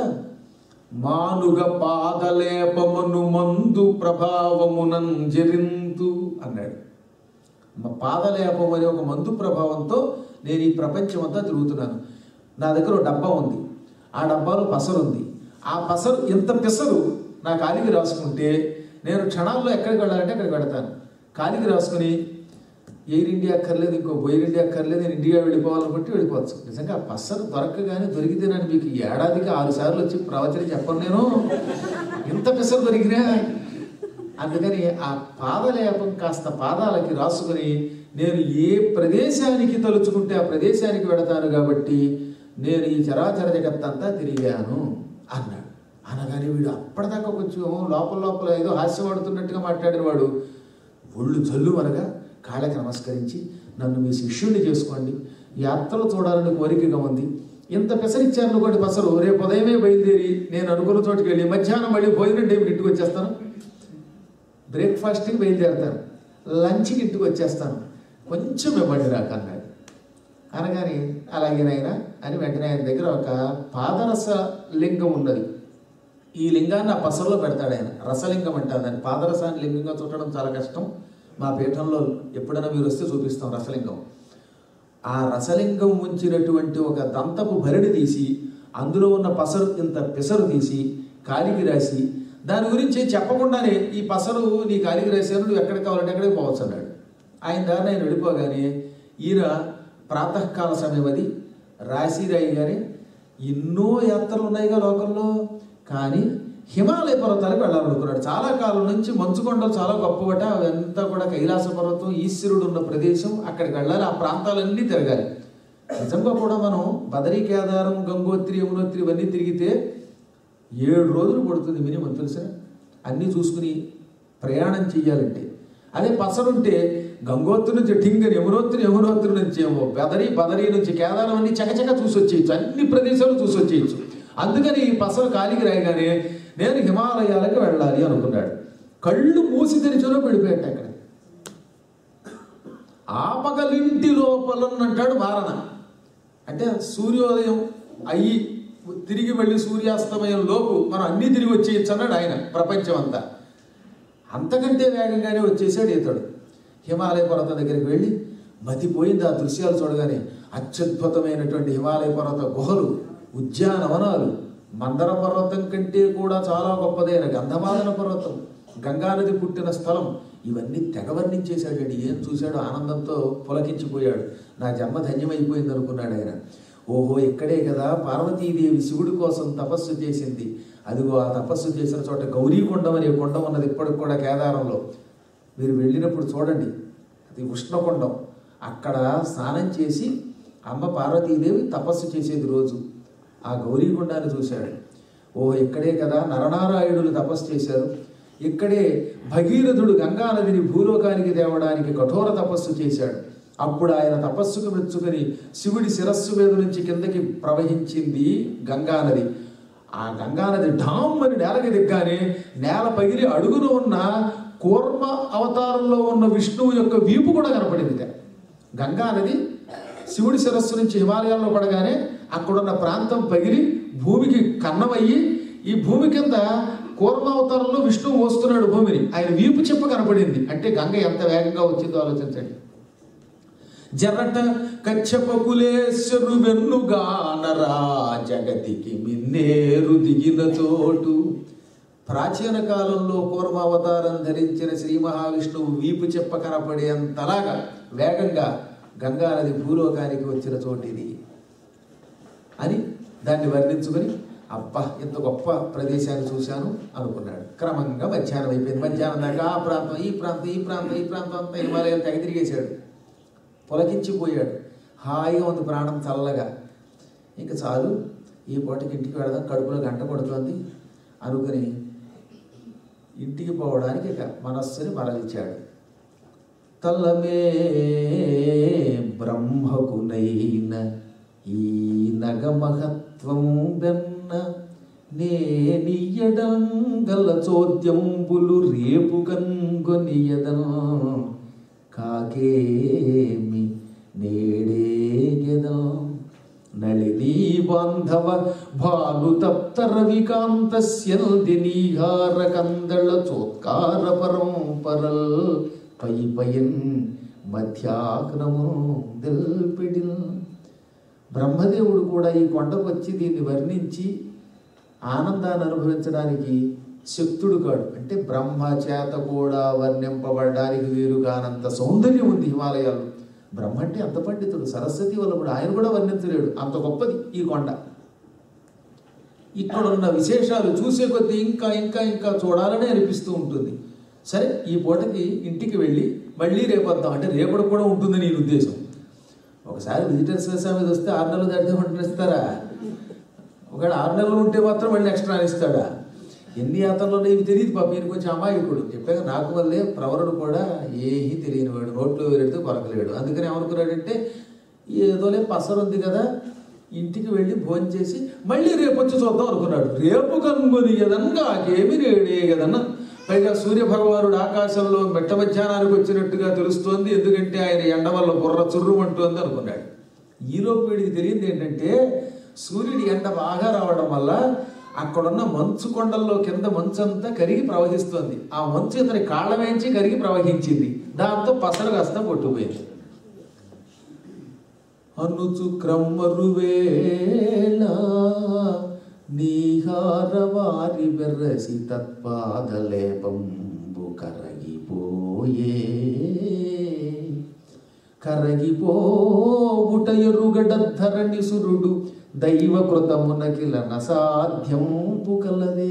మానుగ పాదలేపమును మందు ప్రభావమునంజరింతు అన్నాడు మా పాదలేపం అనే ఒక మందు ప్రభావంతో నేను ఈ ప్రపంచం అంతా తిరుగుతున్నాను నా దగ్గర ఒక డబ్బా ఉంది ఆ డబ్బాలో పసరు ఉంది ఆ పసరు ఇంత పెసరు నా కాలికి రాసుకుంటే నేను క్షణాల్లో ఎక్కడికి వెళ్ళాలంటే అక్కడికి వెళతాను కాలికి రాసుకుని ఎయిర్ ఇండియా అక్కర్లేదు ఇంకో ఎయిర్ ఇండియా అక్కర్లేదు నేను ఇండియా వెళ్ళిపోవాలనుకుంటే వెళ్ళిపోవచ్చు నిజంగా ఆ పసరు దొరకగానే దొరికితే నేను మీకు ఏడాదికి ఆరు సార్లు వచ్చి ప్రవచనం చెప్పను నేను ఇంత పెసరు దొరికినా అందుకని ఆ పాదలేపం కాస్త పాదాలకి రాసుకుని నేను ఏ ప్రదేశానికి తలుచుకుంటే ఆ ప్రదేశానికి వెడతాను కాబట్టి నేను ఈ చరాచర జగత్తంతా తిరిగాను అన్నాడు అనగానే వీడు అప్పటిదాకా కొంచెం లోపల లోపల ఏదో హాస్యపడుతున్నట్టుగా మాట్లాడిన వాడు ఒళ్ళు జల్లు అనగా కాళ్ళకి నమస్కరించి నన్ను మీ శిష్యుడిని చేసుకోండి యాత్రలు చూడాలని కోరికగా ఉంది ఇంత పెసరిచ్చారు అనుకోండి పసరు రేపు ఉదయమే బయలుదేరి నేను అనుకున్న చోటుకి వెళ్ళి మధ్యాహ్నం మళ్ళీ భోజనం టైంకి ఇంటికి వచ్చేస్తాను బ్రేక్ఫాస్ట్కి బయలుదేరతాను లంచ్కి ఇంటికి వచ్చేస్తాను కొంచెం ఇవ్వండి నాకు అన్నాడు అనగానే అలాగేనైనా అని వెంటనే ఆయన దగ్గర ఒక పాదరస లింగం ఉన్నది ఈ లింగాన్ని ఆ పసరలో పెడతాడు ఆయన రసలింగం అంటారు దాన్ని పాదరసాన్ని లింగంగా చుట్టడం చాలా కష్టం మా పీఠంలో ఎప్పుడైనా మీరు వస్తే చూపిస్తాం రసలింగం ఆ రసలింగం ఉంచినటువంటి ఒక దంతపు భరిడి తీసి అందులో ఉన్న పసరు ఇంత పెసరు తీసి కాలికి రాసి దాని గురించి చెప్పకుండానే ఈ పసరు నీ కాలికి రాశాను నువ్వు ఎక్కడికి కావాలంటే ఎక్కడికి పోవచ్చు అన్నాడు ఆయన దారిని ఆయన వెళ్ళిపోగానే ఈయన ప్రాతకాల సమయం అది రాసి రాయి కానీ ఎన్నో యాత్రలు ఉన్నాయిగా లోకంలో కానీ హిమాలయ పర్వతాలకు వెళ్ళాలనుకున్నాడు చాలా కాలం నుంచి మంచుకొండలు చాలా గొప్పవట అవంతా కూడా కైలాస పర్వతం ఈశ్వరుడు ఉన్న ప్రదేశం అక్కడికి వెళ్ళాలి ఆ ప్రాంతాలన్నీ తిరగాలి నిజంగా కూడా మనం బదరీ కేదారం గంగోత్రి యమునోత్రి ఇవన్నీ తిరిగితే ఏడు రోజులు పడుతుంది మినిమం తెలుసా అన్నీ చూసుకుని ప్రయాణం చెయ్యాలంటే అదే పసరుంటే గంగోత్రి నుంచి టింగర్ యమునోత్రి యమునోత్రి నుంచి ఏమో బదరీ బదరీ నుంచి కేదారం అన్ని చకచక చూసి వచ్చేయచ్చు అన్ని ప్రదేశాలు చూసి వచ్చేయచ్చు అందుకని ఈ పసరు కాలికి రాయగానే నేను హిమాలయాలకు వెళ్ళాలి అనుకున్నాడు కళ్ళు మూసి తెరిచిలో పడిపోయాట అక్కడ ఆపగలింటి లోపల అంటాడు మారణ అంటే సూర్యోదయం అయ్యి తిరిగి వెళ్ళి సూర్యాస్తమయం లోపు మనం అన్నీ తిరిగి వచ్చేయచ్చు అన్నాడు ఆయన ప్రపంచం అంతా అంతకంటే వేగంగానే వచ్చేసాడు ఇతడు హిమాలయ పర్వతం దగ్గరికి వెళ్ళి మతిపోయింది ఆ దృశ్యాలు చూడగానే అత్యద్భుతమైనటువంటి హిమాలయ పర్వత గుహలు ఉద్యానవనాలు మందర పర్వతం కంటే కూడా చాలా గొప్పదైన గంధమాదన పర్వతం గంగానది పుట్టిన స్థలం ఇవన్నీ తెగవర్ణించేశాడండి ఏం చూశాడో ఆనందంతో పులకించిపోయాడు నా జన్మ ధన్యమైపోయింది అనుకున్నాడు ఆయన ఓహో ఇక్కడే కదా పార్వతీదేవి శివుడి కోసం తపస్సు చేసింది అదిగో ఆ తపస్సు చేసిన చోట గౌరీకొండం అనే కొండం ఉన్నది ఇప్పటికి కూడా కేదారంలో మీరు వెళ్ళినప్పుడు చూడండి అది ఉష్ణకొండం అక్కడ స్నానం చేసి అమ్మ పార్వతీదేవి తపస్సు చేసేది రోజు ఆ గౌరీకొండాన్ని చూశాడు ఓ ఇక్కడే కదా నరనారాయణులు తపస్సు చేశారు ఇక్కడే భగీరథుడు గంగానదిని భూలోకానికి తేవడానికి కఠోర తపస్సు చేశాడు అప్పుడు ఆయన తపస్సుకు మెచ్చుకొని శివుడి శిరస్సు మీద నుంచి కిందకి ప్రవహించింది గంగానది ఆ గంగానది ఢామ్ అని నేలకి దిగ్గానే నేల పగిలి అడుగున ఉన్న కూర్మ అవతారంలో ఉన్న విష్ణువు యొక్క వీపు కూడా కనపడింది గంగానది శివుడి శిరస్సు నుంచి హిమాలయాల్లో పడగానే అక్కడున్న ప్రాంతం పగిలి భూమికి కన్నమయ్యి ఈ భూమి కింద కూర్మావతారంలో విష్ణువు మోస్తున్నాడు భూమిని ఆయన వీపు చెప్ప కనపడింది అంటే గంగ ఎంత వేగంగా వచ్చిందో ఆలోచించండి జరట కచ్చపకులేశ్వరు వెన్నుగానరా జగతికి మిన్నేరు దిగిన చోటు ప్రాచీన కాలంలో కూర్మావతారం ధరించిన శ్రీ మహావిష్ణువు వీపు చెప్ప కనపడేంతలాగా వేగంగా గంగానది భూలోకానికి వచ్చిన చోటు ఇది అని దాన్ని వర్ణించుకొని అబ్బా ఇంత గొప్ప ప్రదేశాన్ని చూశాను అనుకున్నాడు క్రమంగా మధ్యాహ్నం అయిపోయింది మధ్యాహ్నం దాకా ఆ ప్రాంతం ఈ ప్రాంతం ఈ ప్రాంతం ఈ ప్రాంతం అంతా హిమాలయం తెగ తిరిగేశాడు పొలకించిపోయాడు హాయిగా ఉంది ప్రాణం చల్లగా ఇంకా చాలు ఈ పూటకి ఇంటికి వెళదాం కడుపులో గంట కొడుతోంది అనుకుని ఇంటికి పోవడానికి ఇక మనస్సుని మరలించాడు తల్లమే బ్రహ్మకునైన ఈ నగమహత్వం బెన్న నేనియడం గల చోద్యంబులు రేపు కన్గొనియదన్ కాకేమి నేడేగెదం నళినీ బాంధవ భాను తప్త రవికాంతస్యంది నీహార కందళ చోత్కార పరంపరల్ పై పయన్ మధ్యాగ్నము దిల్పిడిల్ బ్రహ్మదేవుడు కూడా ఈ కొండకు వచ్చి దీన్ని వర్ణించి ఆనందాన్ని అనుభవించడానికి శక్తుడు కాడు అంటే బ్రహ్మ చేత కూడా వర్ణింపబడడానికి వీరు కానంత సౌందర్యం ఉంది హిమాలయాలు బ్రహ్మ అంటే అంత పండితుడు సరస్వతి వల్ల కూడా ఆయన కూడా వర్ణించలేడు అంత గొప్పది ఈ కొండ ఇక్కడ ఉన్న విశేషాలు చూసే కొద్దీ ఇంకా ఇంకా ఇంకా చూడాలని అనిపిస్తూ ఉంటుంది సరే ఈ పూటకి ఇంటికి వెళ్ళి మళ్ళీ రేపు వద్దాం అంటే రేపటి కూడా ఉంటుందని ఈ ఉద్దేశం ఒకసారి విజిటర్స్ వీసా మీద వస్తే ఆరు నెలలు దాటితే వంటలు ఇస్తారా ఒకవేళ ఆరు నెలలు ఉంటే మాత్రం మళ్ళీ ఎక్స్ట్రా ఇస్తాడా ఎన్ని యాతనలో ఇవి తెలియదు పాప ఈయన కొంచెం అమాయకుడు చెప్పాక నాకు వల్లే ప్రవరుడు కూడా ఏమీ తెలియనివాడు నోట్లో వేరెడితే కొరకలేడు అందుకని ఏమనుకున్నాడంటే ఏదోలే పసరు ఉంది కదా ఇంటికి వెళ్ళి భోజనం చేసి మళ్ళీ రేపు వచ్చి చూద్దాం అనుకున్నాడు రేపు కనుగొని ఏదన్నా ఏమి రేడే కదన్నా పైగా సూర్య భగవానుడు ఆకాశంలో మెట్ట మధ్యాహ్నానికి వచ్చినట్టుగా తెలుస్తోంది ఎందుకంటే ఆయన ఎండ వల్ల బుర్ర చుర్రుమంటోంది అనుకున్నాడు ఈలోపు వీడికి తెలియంది ఏంటంటే సూర్యుడి ఎండ బాగా రావడం వల్ల అక్కడున్న మంచు కొండల్లో కింద మంచు అంతా కరిగి ప్రవహిస్తోంది ఆ మంచు ఇతని కాళ్ళ వేయించి కరిగి ప్రవహించింది దాంతో పసరు కాస్త కొట్టుపోయింది అనుచు క్రమ్మరు వేళ నీహార వారి బెర్రసి తత్పాదలేపంబు కరగిపోయే కరగిపోవుట ఎరుగడద్ధరణి సురుడు దైవకృతమునకిల నసాధ్యంపు కలదే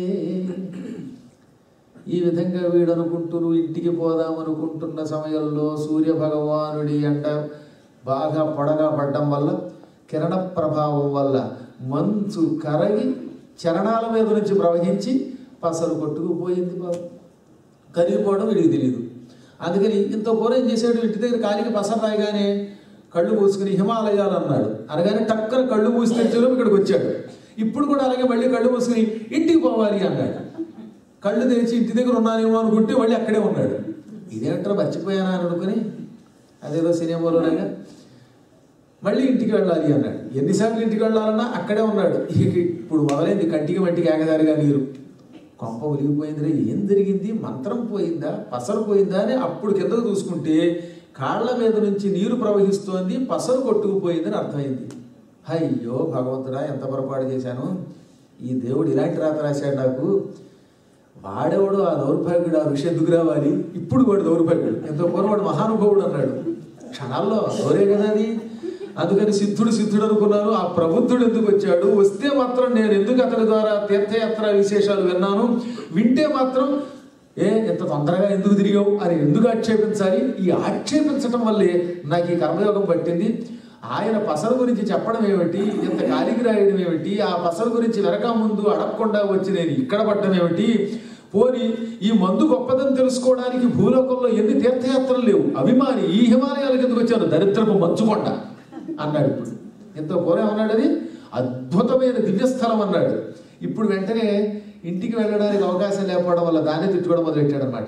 ఈ విధంగా వీడు అనుకుంటూ నువ్వు ఇంటికి పోదాం అనుకుంటున్న సమయంలో సూర్య భగవానుడి ఎండ బాగా పొడగా పడ్డం వల్ల కిరణ ప్రభావం వల్ల మంచు కరగి చరణాల మీద నుంచి ప్రవహించి పసరు కొట్టుకుపోయింది బాబు కరిగిపోవడం వీడికి తెలియదు అందుకని ఇంత పూర్వం ఏం చేశాడు ఇంటి దగ్గర కాలికి పసరు రాయగానే కళ్ళు మూసుకుని హిమాలయాలు అన్నాడు అనగానే టక్కన కళ్ళు మూసి తెచ్చేలోపు ఇక్కడికి వచ్చాడు ఇప్పుడు కూడా అలాగే మళ్ళీ కళ్ళు మూసుకుని ఇంటికి పోవాలి అన్నాడు కళ్ళు తెరిచి ఇంటి దగ్గర ఉన్నానేమో అనుకుంటే మళ్ళీ అక్కడే ఉన్నాడు ఇదేంటారో మర్చిపోయానా అని అనుకుని అదేదో సినిమాలోనగా మళ్ళీ ఇంటికి వెళ్ళాలి అన్నాడు ఎన్నిసార్లు ఇంటికి వెళ్ళాలన్నా అక్కడే ఉన్నాడు ఇక ఇప్పుడు మొదలైంది కంటికి వంటికి ఏకదారిగా నీరు కొంప ఒలిగిపోయిందిరా ఏం జరిగింది మంత్రం పోయిందా పసరు పోయిందా అని అప్పుడు కిందకు చూసుకుంటే కాళ్ళ మీద నుంచి నీరు ప్రవహిస్తోంది పసరు కొట్టుకుపోయిందని అర్థమైంది అయ్యో భగవంతుడా ఎంత పొరపాటు చేశాను ఈ దేవుడు ఇలాంటి రాత రాశాడు నాకు వాడేవాడు ఆ దౌర్భాగ్యుడు ఆ ఋషి ఎందుకు రావాలి ఇప్పుడు వాడు దౌర్భాగ్యుడు ఎంతో పూర్వం వాడు మహానుభావుడు అన్నాడు క్షణాల్లో దౌరే కదా అది అందుకని సిద్ధుడు సిద్ధుడు అనుకున్నాను ఆ ప్రబుద్ధుడు ఎందుకు వచ్చాడు వస్తే మాత్రం నేను ఎందుకు అతని ద్వారా తీర్థయాత్ర విశేషాలు విన్నాను వింటే మాత్రం ఏ ఇంత తొందరగా ఎందుకు తిరిగావు అని ఎందుకు ఆక్షేపించాలి ఈ ఆక్షేపించటం వల్లే నాకు ఈ కర్మయోగం పట్టింది ఆయన పసరు గురించి చెప్పడం ఏమిటి ఇంత కాలికి రాయడం ఏమిటి ఆ పసరు గురించి వెనక ముందు అడగకుండా వచ్చి నేను ఇక్కడ పడ్డం ఏమిటి పోని ఈ మందు గొప్పదని తెలుసుకోవడానికి భూలోకంలో ఎన్ని తీర్థయాత్రలు లేవు అభిమాని ఈ హిమాలయాలకు ఎందుకు వచ్చాను దరిద్రపు మంచుకొండ అన్నాడు ఇప్పుడు ఎంతో పూర్వం అన్నాడు అది అద్భుతమైన దివ్యస్థలం అన్నాడు ఇప్పుడు వెంటనే ఇంటికి వెళ్ళడానికి అవకాశం లేకపోవడం వల్ల దాన్ని తిట్టుకోవడం మొదలెట్టాడు అనమాట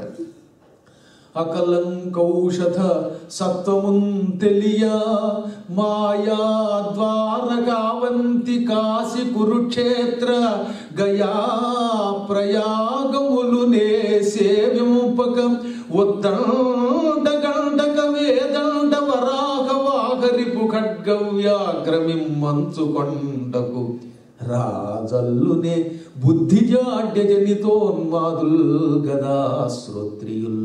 అకలంకౌషధ సత్వమున్ తెలియ మాయా ద్వారకావంతి కాశి కురుక్షేత్ర గయా ప్రయాగములు నే సేవింపక ఉద్దండ గండక వేదండ వరాహ వాహరిపు ఖడ్గవ్యాగ్రమి మంచు కొండకు రాజల్లునే బుద్ధి జాడ్య జనితోన్మాదుల్ గదా శ్రోత్రియుల్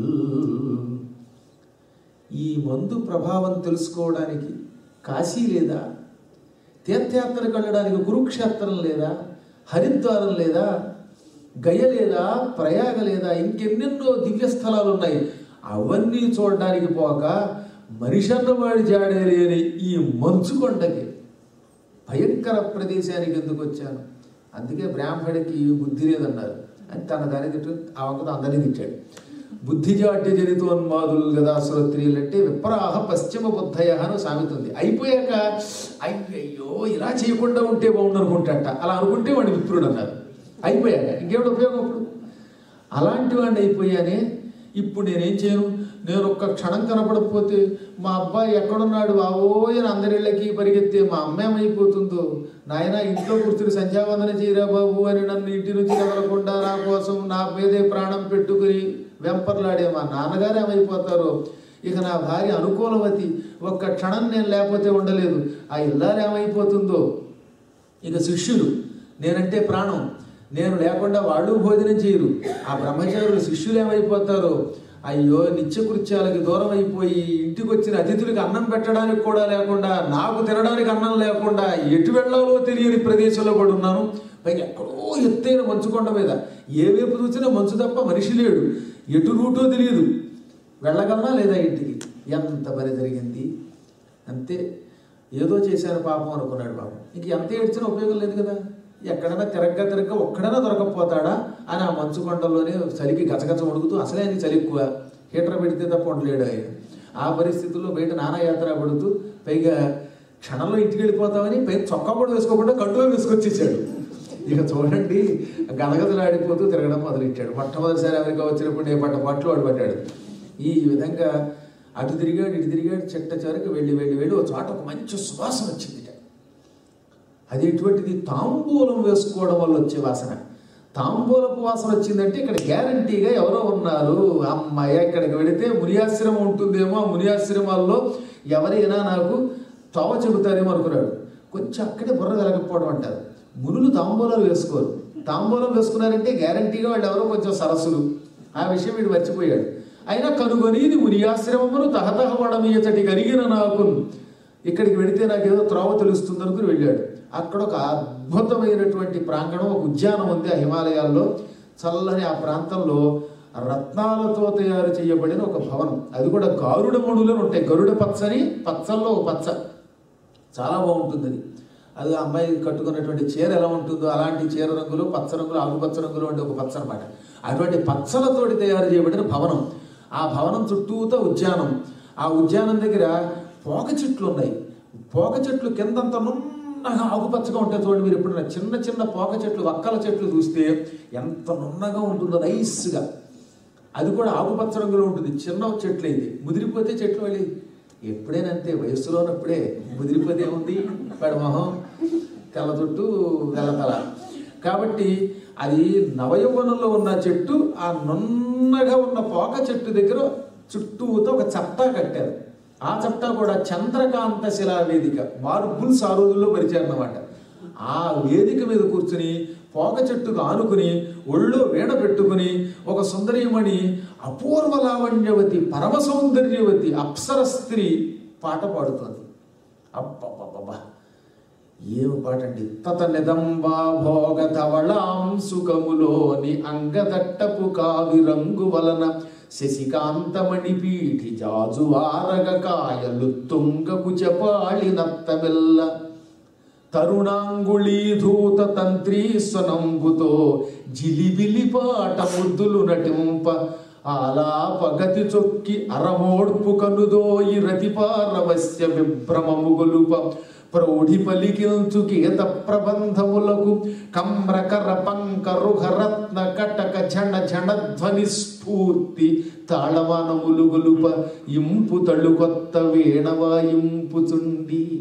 ఈ మందు ప్రభావం తెలుసుకోవడానికి కాశీ లేదా తీర్థయాత్రకు వెళ్ళడానికి కురుక్షేత్రం లేదా హరిద్వారం లేదా గయ లేదా ప్రయాగ లేదా ఇంకెన్నెన్నో దివ్య స్థలాలు ఉన్నాయి అవన్నీ చూడడానికి పోక మనిషి అన్నవాడి జాడే లేని ఈ మంచు కొండకి భయంకర ప్రదేశానికి ఎందుకు వచ్చాను అందుకే బ్రాహ్మడికి బుద్ధి లేదన్నారు అని తన దాని తిట్టు ఆ వంకతో అందరినీ తిట్టాడు బుద్ధిజాడ్య జనితోన్మాదులు కదా శ్రోత్రియులు అంటే విప్రాహ పశ్చిమ బుద్ధయ అని సామెత ఉంది అయిపోయాక అయ్యయ్యో ఇలా చేయకుండా ఉంటే బాగుండు అనుకుంటాట అలా అనుకుంటే వాడు విప్రుడు అన్నారు అయిపోయాక ఇంకేమిటి ఉపయోగం అప్పుడు అలాంటి వాడిని అయిపోయానే ఇప్పుడు నేనేం చేయను నేను ఒక్క క్షణం కనపడకపోతే మా అబ్బాయి ఎక్కడున్నాడు బావోయని అందరిళ్ళకి పరిగెత్తే మా అమ్మ ఏమైపోతుందో నాయన ఇంట్లో కూర్చుని సంధ్యావందన చేయరా బాబు అని నన్ను ఇంటి నుంచి కదలకుండా నా కోసం నా మీదే ప్రాణం పెట్టుకుని వెంపర్లాడే మా నాన్నగారు ఏమైపోతారో ఇక నా భార్య అనుకూలవతి ఒక్క క్షణం నేను లేకపోతే ఉండలేదు ఆ ఇల్లాలు ఏమైపోతుందో ఇక శిష్యులు నేనంటే ప్రాణం నేను లేకుండా వాళ్ళు భోజనం చేయరు ఆ బ్రహ్మచారులు శిష్యులు ఏమైపోతారో అయ్యో నిత్యకృత్యాలకి దూరం అయిపోయి ఇంటికి వచ్చిన అతిథులకి అన్నం పెట్టడానికి కూడా లేకుండా నాకు తినడానికి అన్నం లేకుండా ఎటు వెళ్ళాలో తెలియని ప్రదేశంలో పడి ఉన్నాను పైగా ఎక్కడో ఎత్తైన మంచుకొండ మీద ఏ వైపు చూసినా మంచు తప్ప మనిషి లేడు ఎటు రూటో తెలియదు వెళ్ళగలనా లేదా ఇంటికి ఎంత పని జరిగింది అంతే ఏదో చేశారు పాపం అనుకున్నాడు పాపం ఇంక ఎంత ఏడ్చినా ఉపయోగం లేదు కదా ఎక్కడైనా తిరగ్గా తిరగ్గా ఒక్కడైనా దొరకకపోతాడా అని ఆ మంచు కొండల్లోనే చలికి గచగచ ఉడుకుతూ అసలే ఆయనకి చలి ఎక్కువ హీటర్ పెడితే తప్ప ఉండలేడు ఆయన ఆ పరిస్థితుల్లో బయట నానాయాత్ర పడుతూ పైగా క్షణంలో ఇంటికి వెళ్ళిపోతామని పై చొక్కా కూడా వేసుకోకుండా కట్టుగా వేసుకొచ్చేసాడు ఇక చూడండి గదగదలాడిపోతూ తిరగడం మొదలెట్టాడు మొట్టమొదటిసారి అమెరికా వచ్చినప్పుడు ఏ పట్ట పట్లు వాడు పట్టాడు ఈ విధంగా అటు తిరిగాడు ఇటు తిరిగాడు చెట్ట చివరికి వెళ్ళి వెళ్ళి వెళ్ళి ఒక చోట ఒక మంచి సువాసన వచ్చింది అది ఎటువంటిది తాంబూలం వేసుకోవడం వల్ల వచ్చే వాసన తాంబూలపు వాసన వచ్చిందంటే ఇక్కడ గ్యారంటీగా ఎవరో ఉన్నారు అమ్మాయి ఇక్కడికి వెళితే మునియాశ్రమం ఉంటుందేమో ఆ మునియాశ్రమాల్లో ఎవరైనా నాకు తోవ చెబుతారేమో అనుకున్నాడు కొంచెం అక్కడే బుర్ర కలగకపోవడం అంటారు మునులు తాంబూలాలు వేసుకోరు తాంబూలం వేసుకున్నారంటే గ్యారంటీగా వాళ్ళు ఎవరో కొంచెం సరస్సులు ఆ విషయం వీడు మర్చిపోయాడు అయినా కనుగొనిది మునియాశ్రమమును తహతహవడమీయచటి కరిగిన నాకు ఇక్కడికి వెళితే నాకేదో త్రోవ తెలుస్తుంది అనుకుని వెళ్ళాడు అక్కడ ఒక అద్భుతమైనటువంటి ప్రాంగణం ఒక ఉద్యానం ఉంది ఆ హిమాలయాల్లో చల్లని ఆ ప్రాంతంలో రత్నాలతో తయారు చేయబడిన ఒక భవనం అది కూడా గారుడ ముడులు ఉంటాయి గరుడ పచ్చని పచ్చల్లో ఒక పచ్చ చాలా బాగుంటుంది అది అది ఆ అమ్మాయి కట్టుకున్నటువంటి చీర ఎలా ఉంటుందో అలాంటి చీర రంగులు పచ్చ రంగులు ఆకుపచ్చ రంగులు ఉండే ఒక పచ్చ అనమాట అటువంటి పచ్చలతోటి తయారు చేయబడిన భవనం ఆ భవనం చుట్టూతో ఉద్యానం ఆ ఉద్యానం దగ్గర పోక చెట్లు ఉన్నాయి పోక చెట్లు కిందంత నున్నగా ఆకుపచ్చగా ఉంటాయి చూడండి మీరు ఎప్పుడైనా చిన్న చిన్న పోక చెట్లు వక్కల చెట్లు చూస్తే ఎంత నున్నగా ఉంటుందో నైస్గా అది కూడా ఆకుపచ్చ రంగులో ఉంటుంది చిన్న చెట్లు ఇది ముదిరిపోతే చెట్లు వెళ్ళి ఎప్పుడైనా అంతే వయస్సులో ఉన్నప్పుడే ముదిరిపోతే ఏముంది వాడి మొహం తెల్ల చుట్టూ తెల్లతల కాబట్టి అది నవయౌవనంలో ఉన్న చెట్టు ఆ నున్నగా ఉన్న పోక చెట్టు దగ్గర చుట్టూతో ఒక చట్టా కట్టారు ఆ చట్టా కూడా చంద్రకాంత శిలా వేదిక మార్బుల్స్ ఆ రోజుల్లో పరిచారన్నమాట ఆ వేదిక మీద కూర్చుని పోక చెట్టుకు ఆనుకుని ఒళ్ళో వీణ పెట్టుకుని ఒక సుందరీమణి అపూర్వ లావణ్యవతి పరమ సౌందర్యవతి అప్సర స్త్రీ పాట పాడుతోంది అబ్బబ్బబ్బబ్బా ఏమి పాట అండి తత నిదంబా భోగ ధవళాం సుఖములోని అంగదట్టపు కావి రంగు వలన శశికాంతమణి పీఠి జాజువారగ కాయలు తుంగకు చపాళి నత్తమెల్ల తరుణాంగుళీధూత తంత్రీస్వనంబుతో జిలిబిలి పాట ముద్దులు నటింప ఆలాపగతి చొక్కి అరమోడ్పు కనుదోయి రతిపారవస్య విభ్రమము గొలుప ప్రౌఢి పలికించు గీత ప్రబంధములకు కమ్రకర పంకరుహరత్న కటక ఝణ ఝణధ్వని స్ఫూర్తి తాళవానములు గొలుప ఇంపు తళ్ళు కొత్త వీణవాయింపుచుండి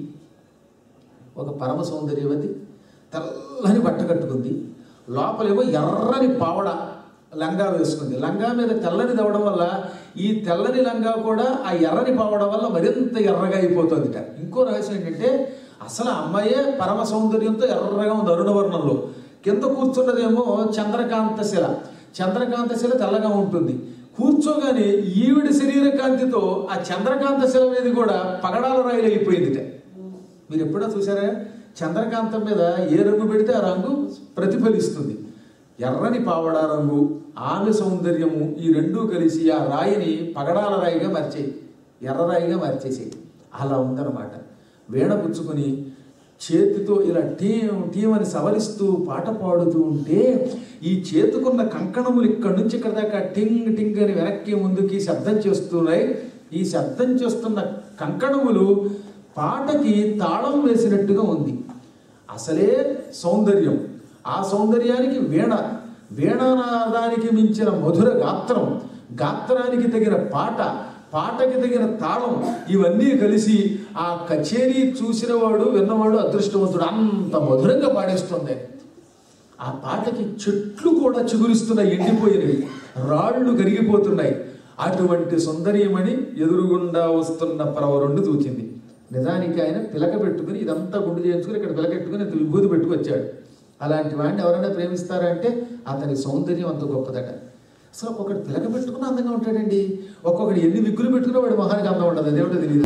ఒక పరమ సౌందర్యవతి తెల్లని బట్ట కట్టుకుంది లోపలేమో ఎర్రని పావడ లంగా వేసుకుంది లంగా మీద తెల్లని దవడం వల్ల ఈ తెల్లని లంగా కూడా ఆ ఎర్రని పావడం వల్ల మరింత ఎర్రగా అయిపోతుందిట ఇంకో రహస్యం ఏంటంటే అసలు ఆ అమ్మాయే పరమ సౌందర్యంతో ఎర్రగా ఉంది అరుణవర్ణంలో కింద కూర్చున్నదేమో చంద్రకాంత శిల చంద్రకాంత శిల తెల్లగా ఉంటుంది కూర్చోగానే ఈవిడి శరీర కాంతితో ఆ చంద్రకాంత శిల మీద కూడా పగడాల రాయిలు అయిపోయిందిట మీరు ఎప్పుడో చూసారా చంద్రకాంతం మీద ఏ రంగు పెడితే ఆ రంగు ప్రతిఫలిస్తుంది ఎర్రని పావడా రంగు ఆమె సౌందర్యము ఈ రెండూ కలిసి ఆ రాయిని పగడాల రాయిగా మార్చేయి ఎర్ర రాయిగా మార్చేసేయి అలా ఉందన్నమాట వీణ పుచ్చుకొని చేతితో ఇలా టీం టీం అని సవరిస్తూ పాట పాడుతూ ఉంటే ఈ చేతుకున్న కంకణములు ఇక్కడి నుంచి ఇక్కడ దాకా టింగ్ టింగ్ అని వెనక్కి ముందుకి శబ్దం చేస్తున్నాయి ఈ శబ్దం చేస్తున్న కంకణములు పాటకి తాళం వేసినట్టుగా ఉంది అసలే సౌందర్యం ఆ సౌందర్యానికి వీణ వీణానాదానికి మించిన మధుర గాత్రం గాత్రానికి తగిన పాట పాటకి తగిన తాళం ఇవన్నీ కలిసి ఆ కచేరీ చూసినవాడు విన్నవాడు అదృష్టవంతుడు అంత మధురంగా పాడేస్తుంది ఆ పాటకి చెట్లు కూడా చిగురిస్తున్నాయి ఎండిపోయినవి రాళ్ళు కరిగిపోతున్నాయి అటువంటి సుందరీమణి ఎదురుగుండా వస్తున్న పరవరుండు చూచింది నిజానికి ఆయన పిలక పెట్టుకుని ఇదంతా గుండు చేయించుకుని ఇక్కడ పిలక పెట్టుకుని ఇంత విభూతి పెట్టుకొచ్చాడు అలాంటి వాడిని ఎవరైనా ప్రేమిస్తారంటే అతని సౌందర్యం అంత గొప్పదట అసలు ఒక్కొక్కటి పిలక పెట్టుకుని అందంగా ఉంటాడండి ఒక్కొక్కటి ఎన్ని విగ్గులు పెట్టుకున్నా వాడి మొహానికి అందం ఉండదు అదేమిటో తెలియదు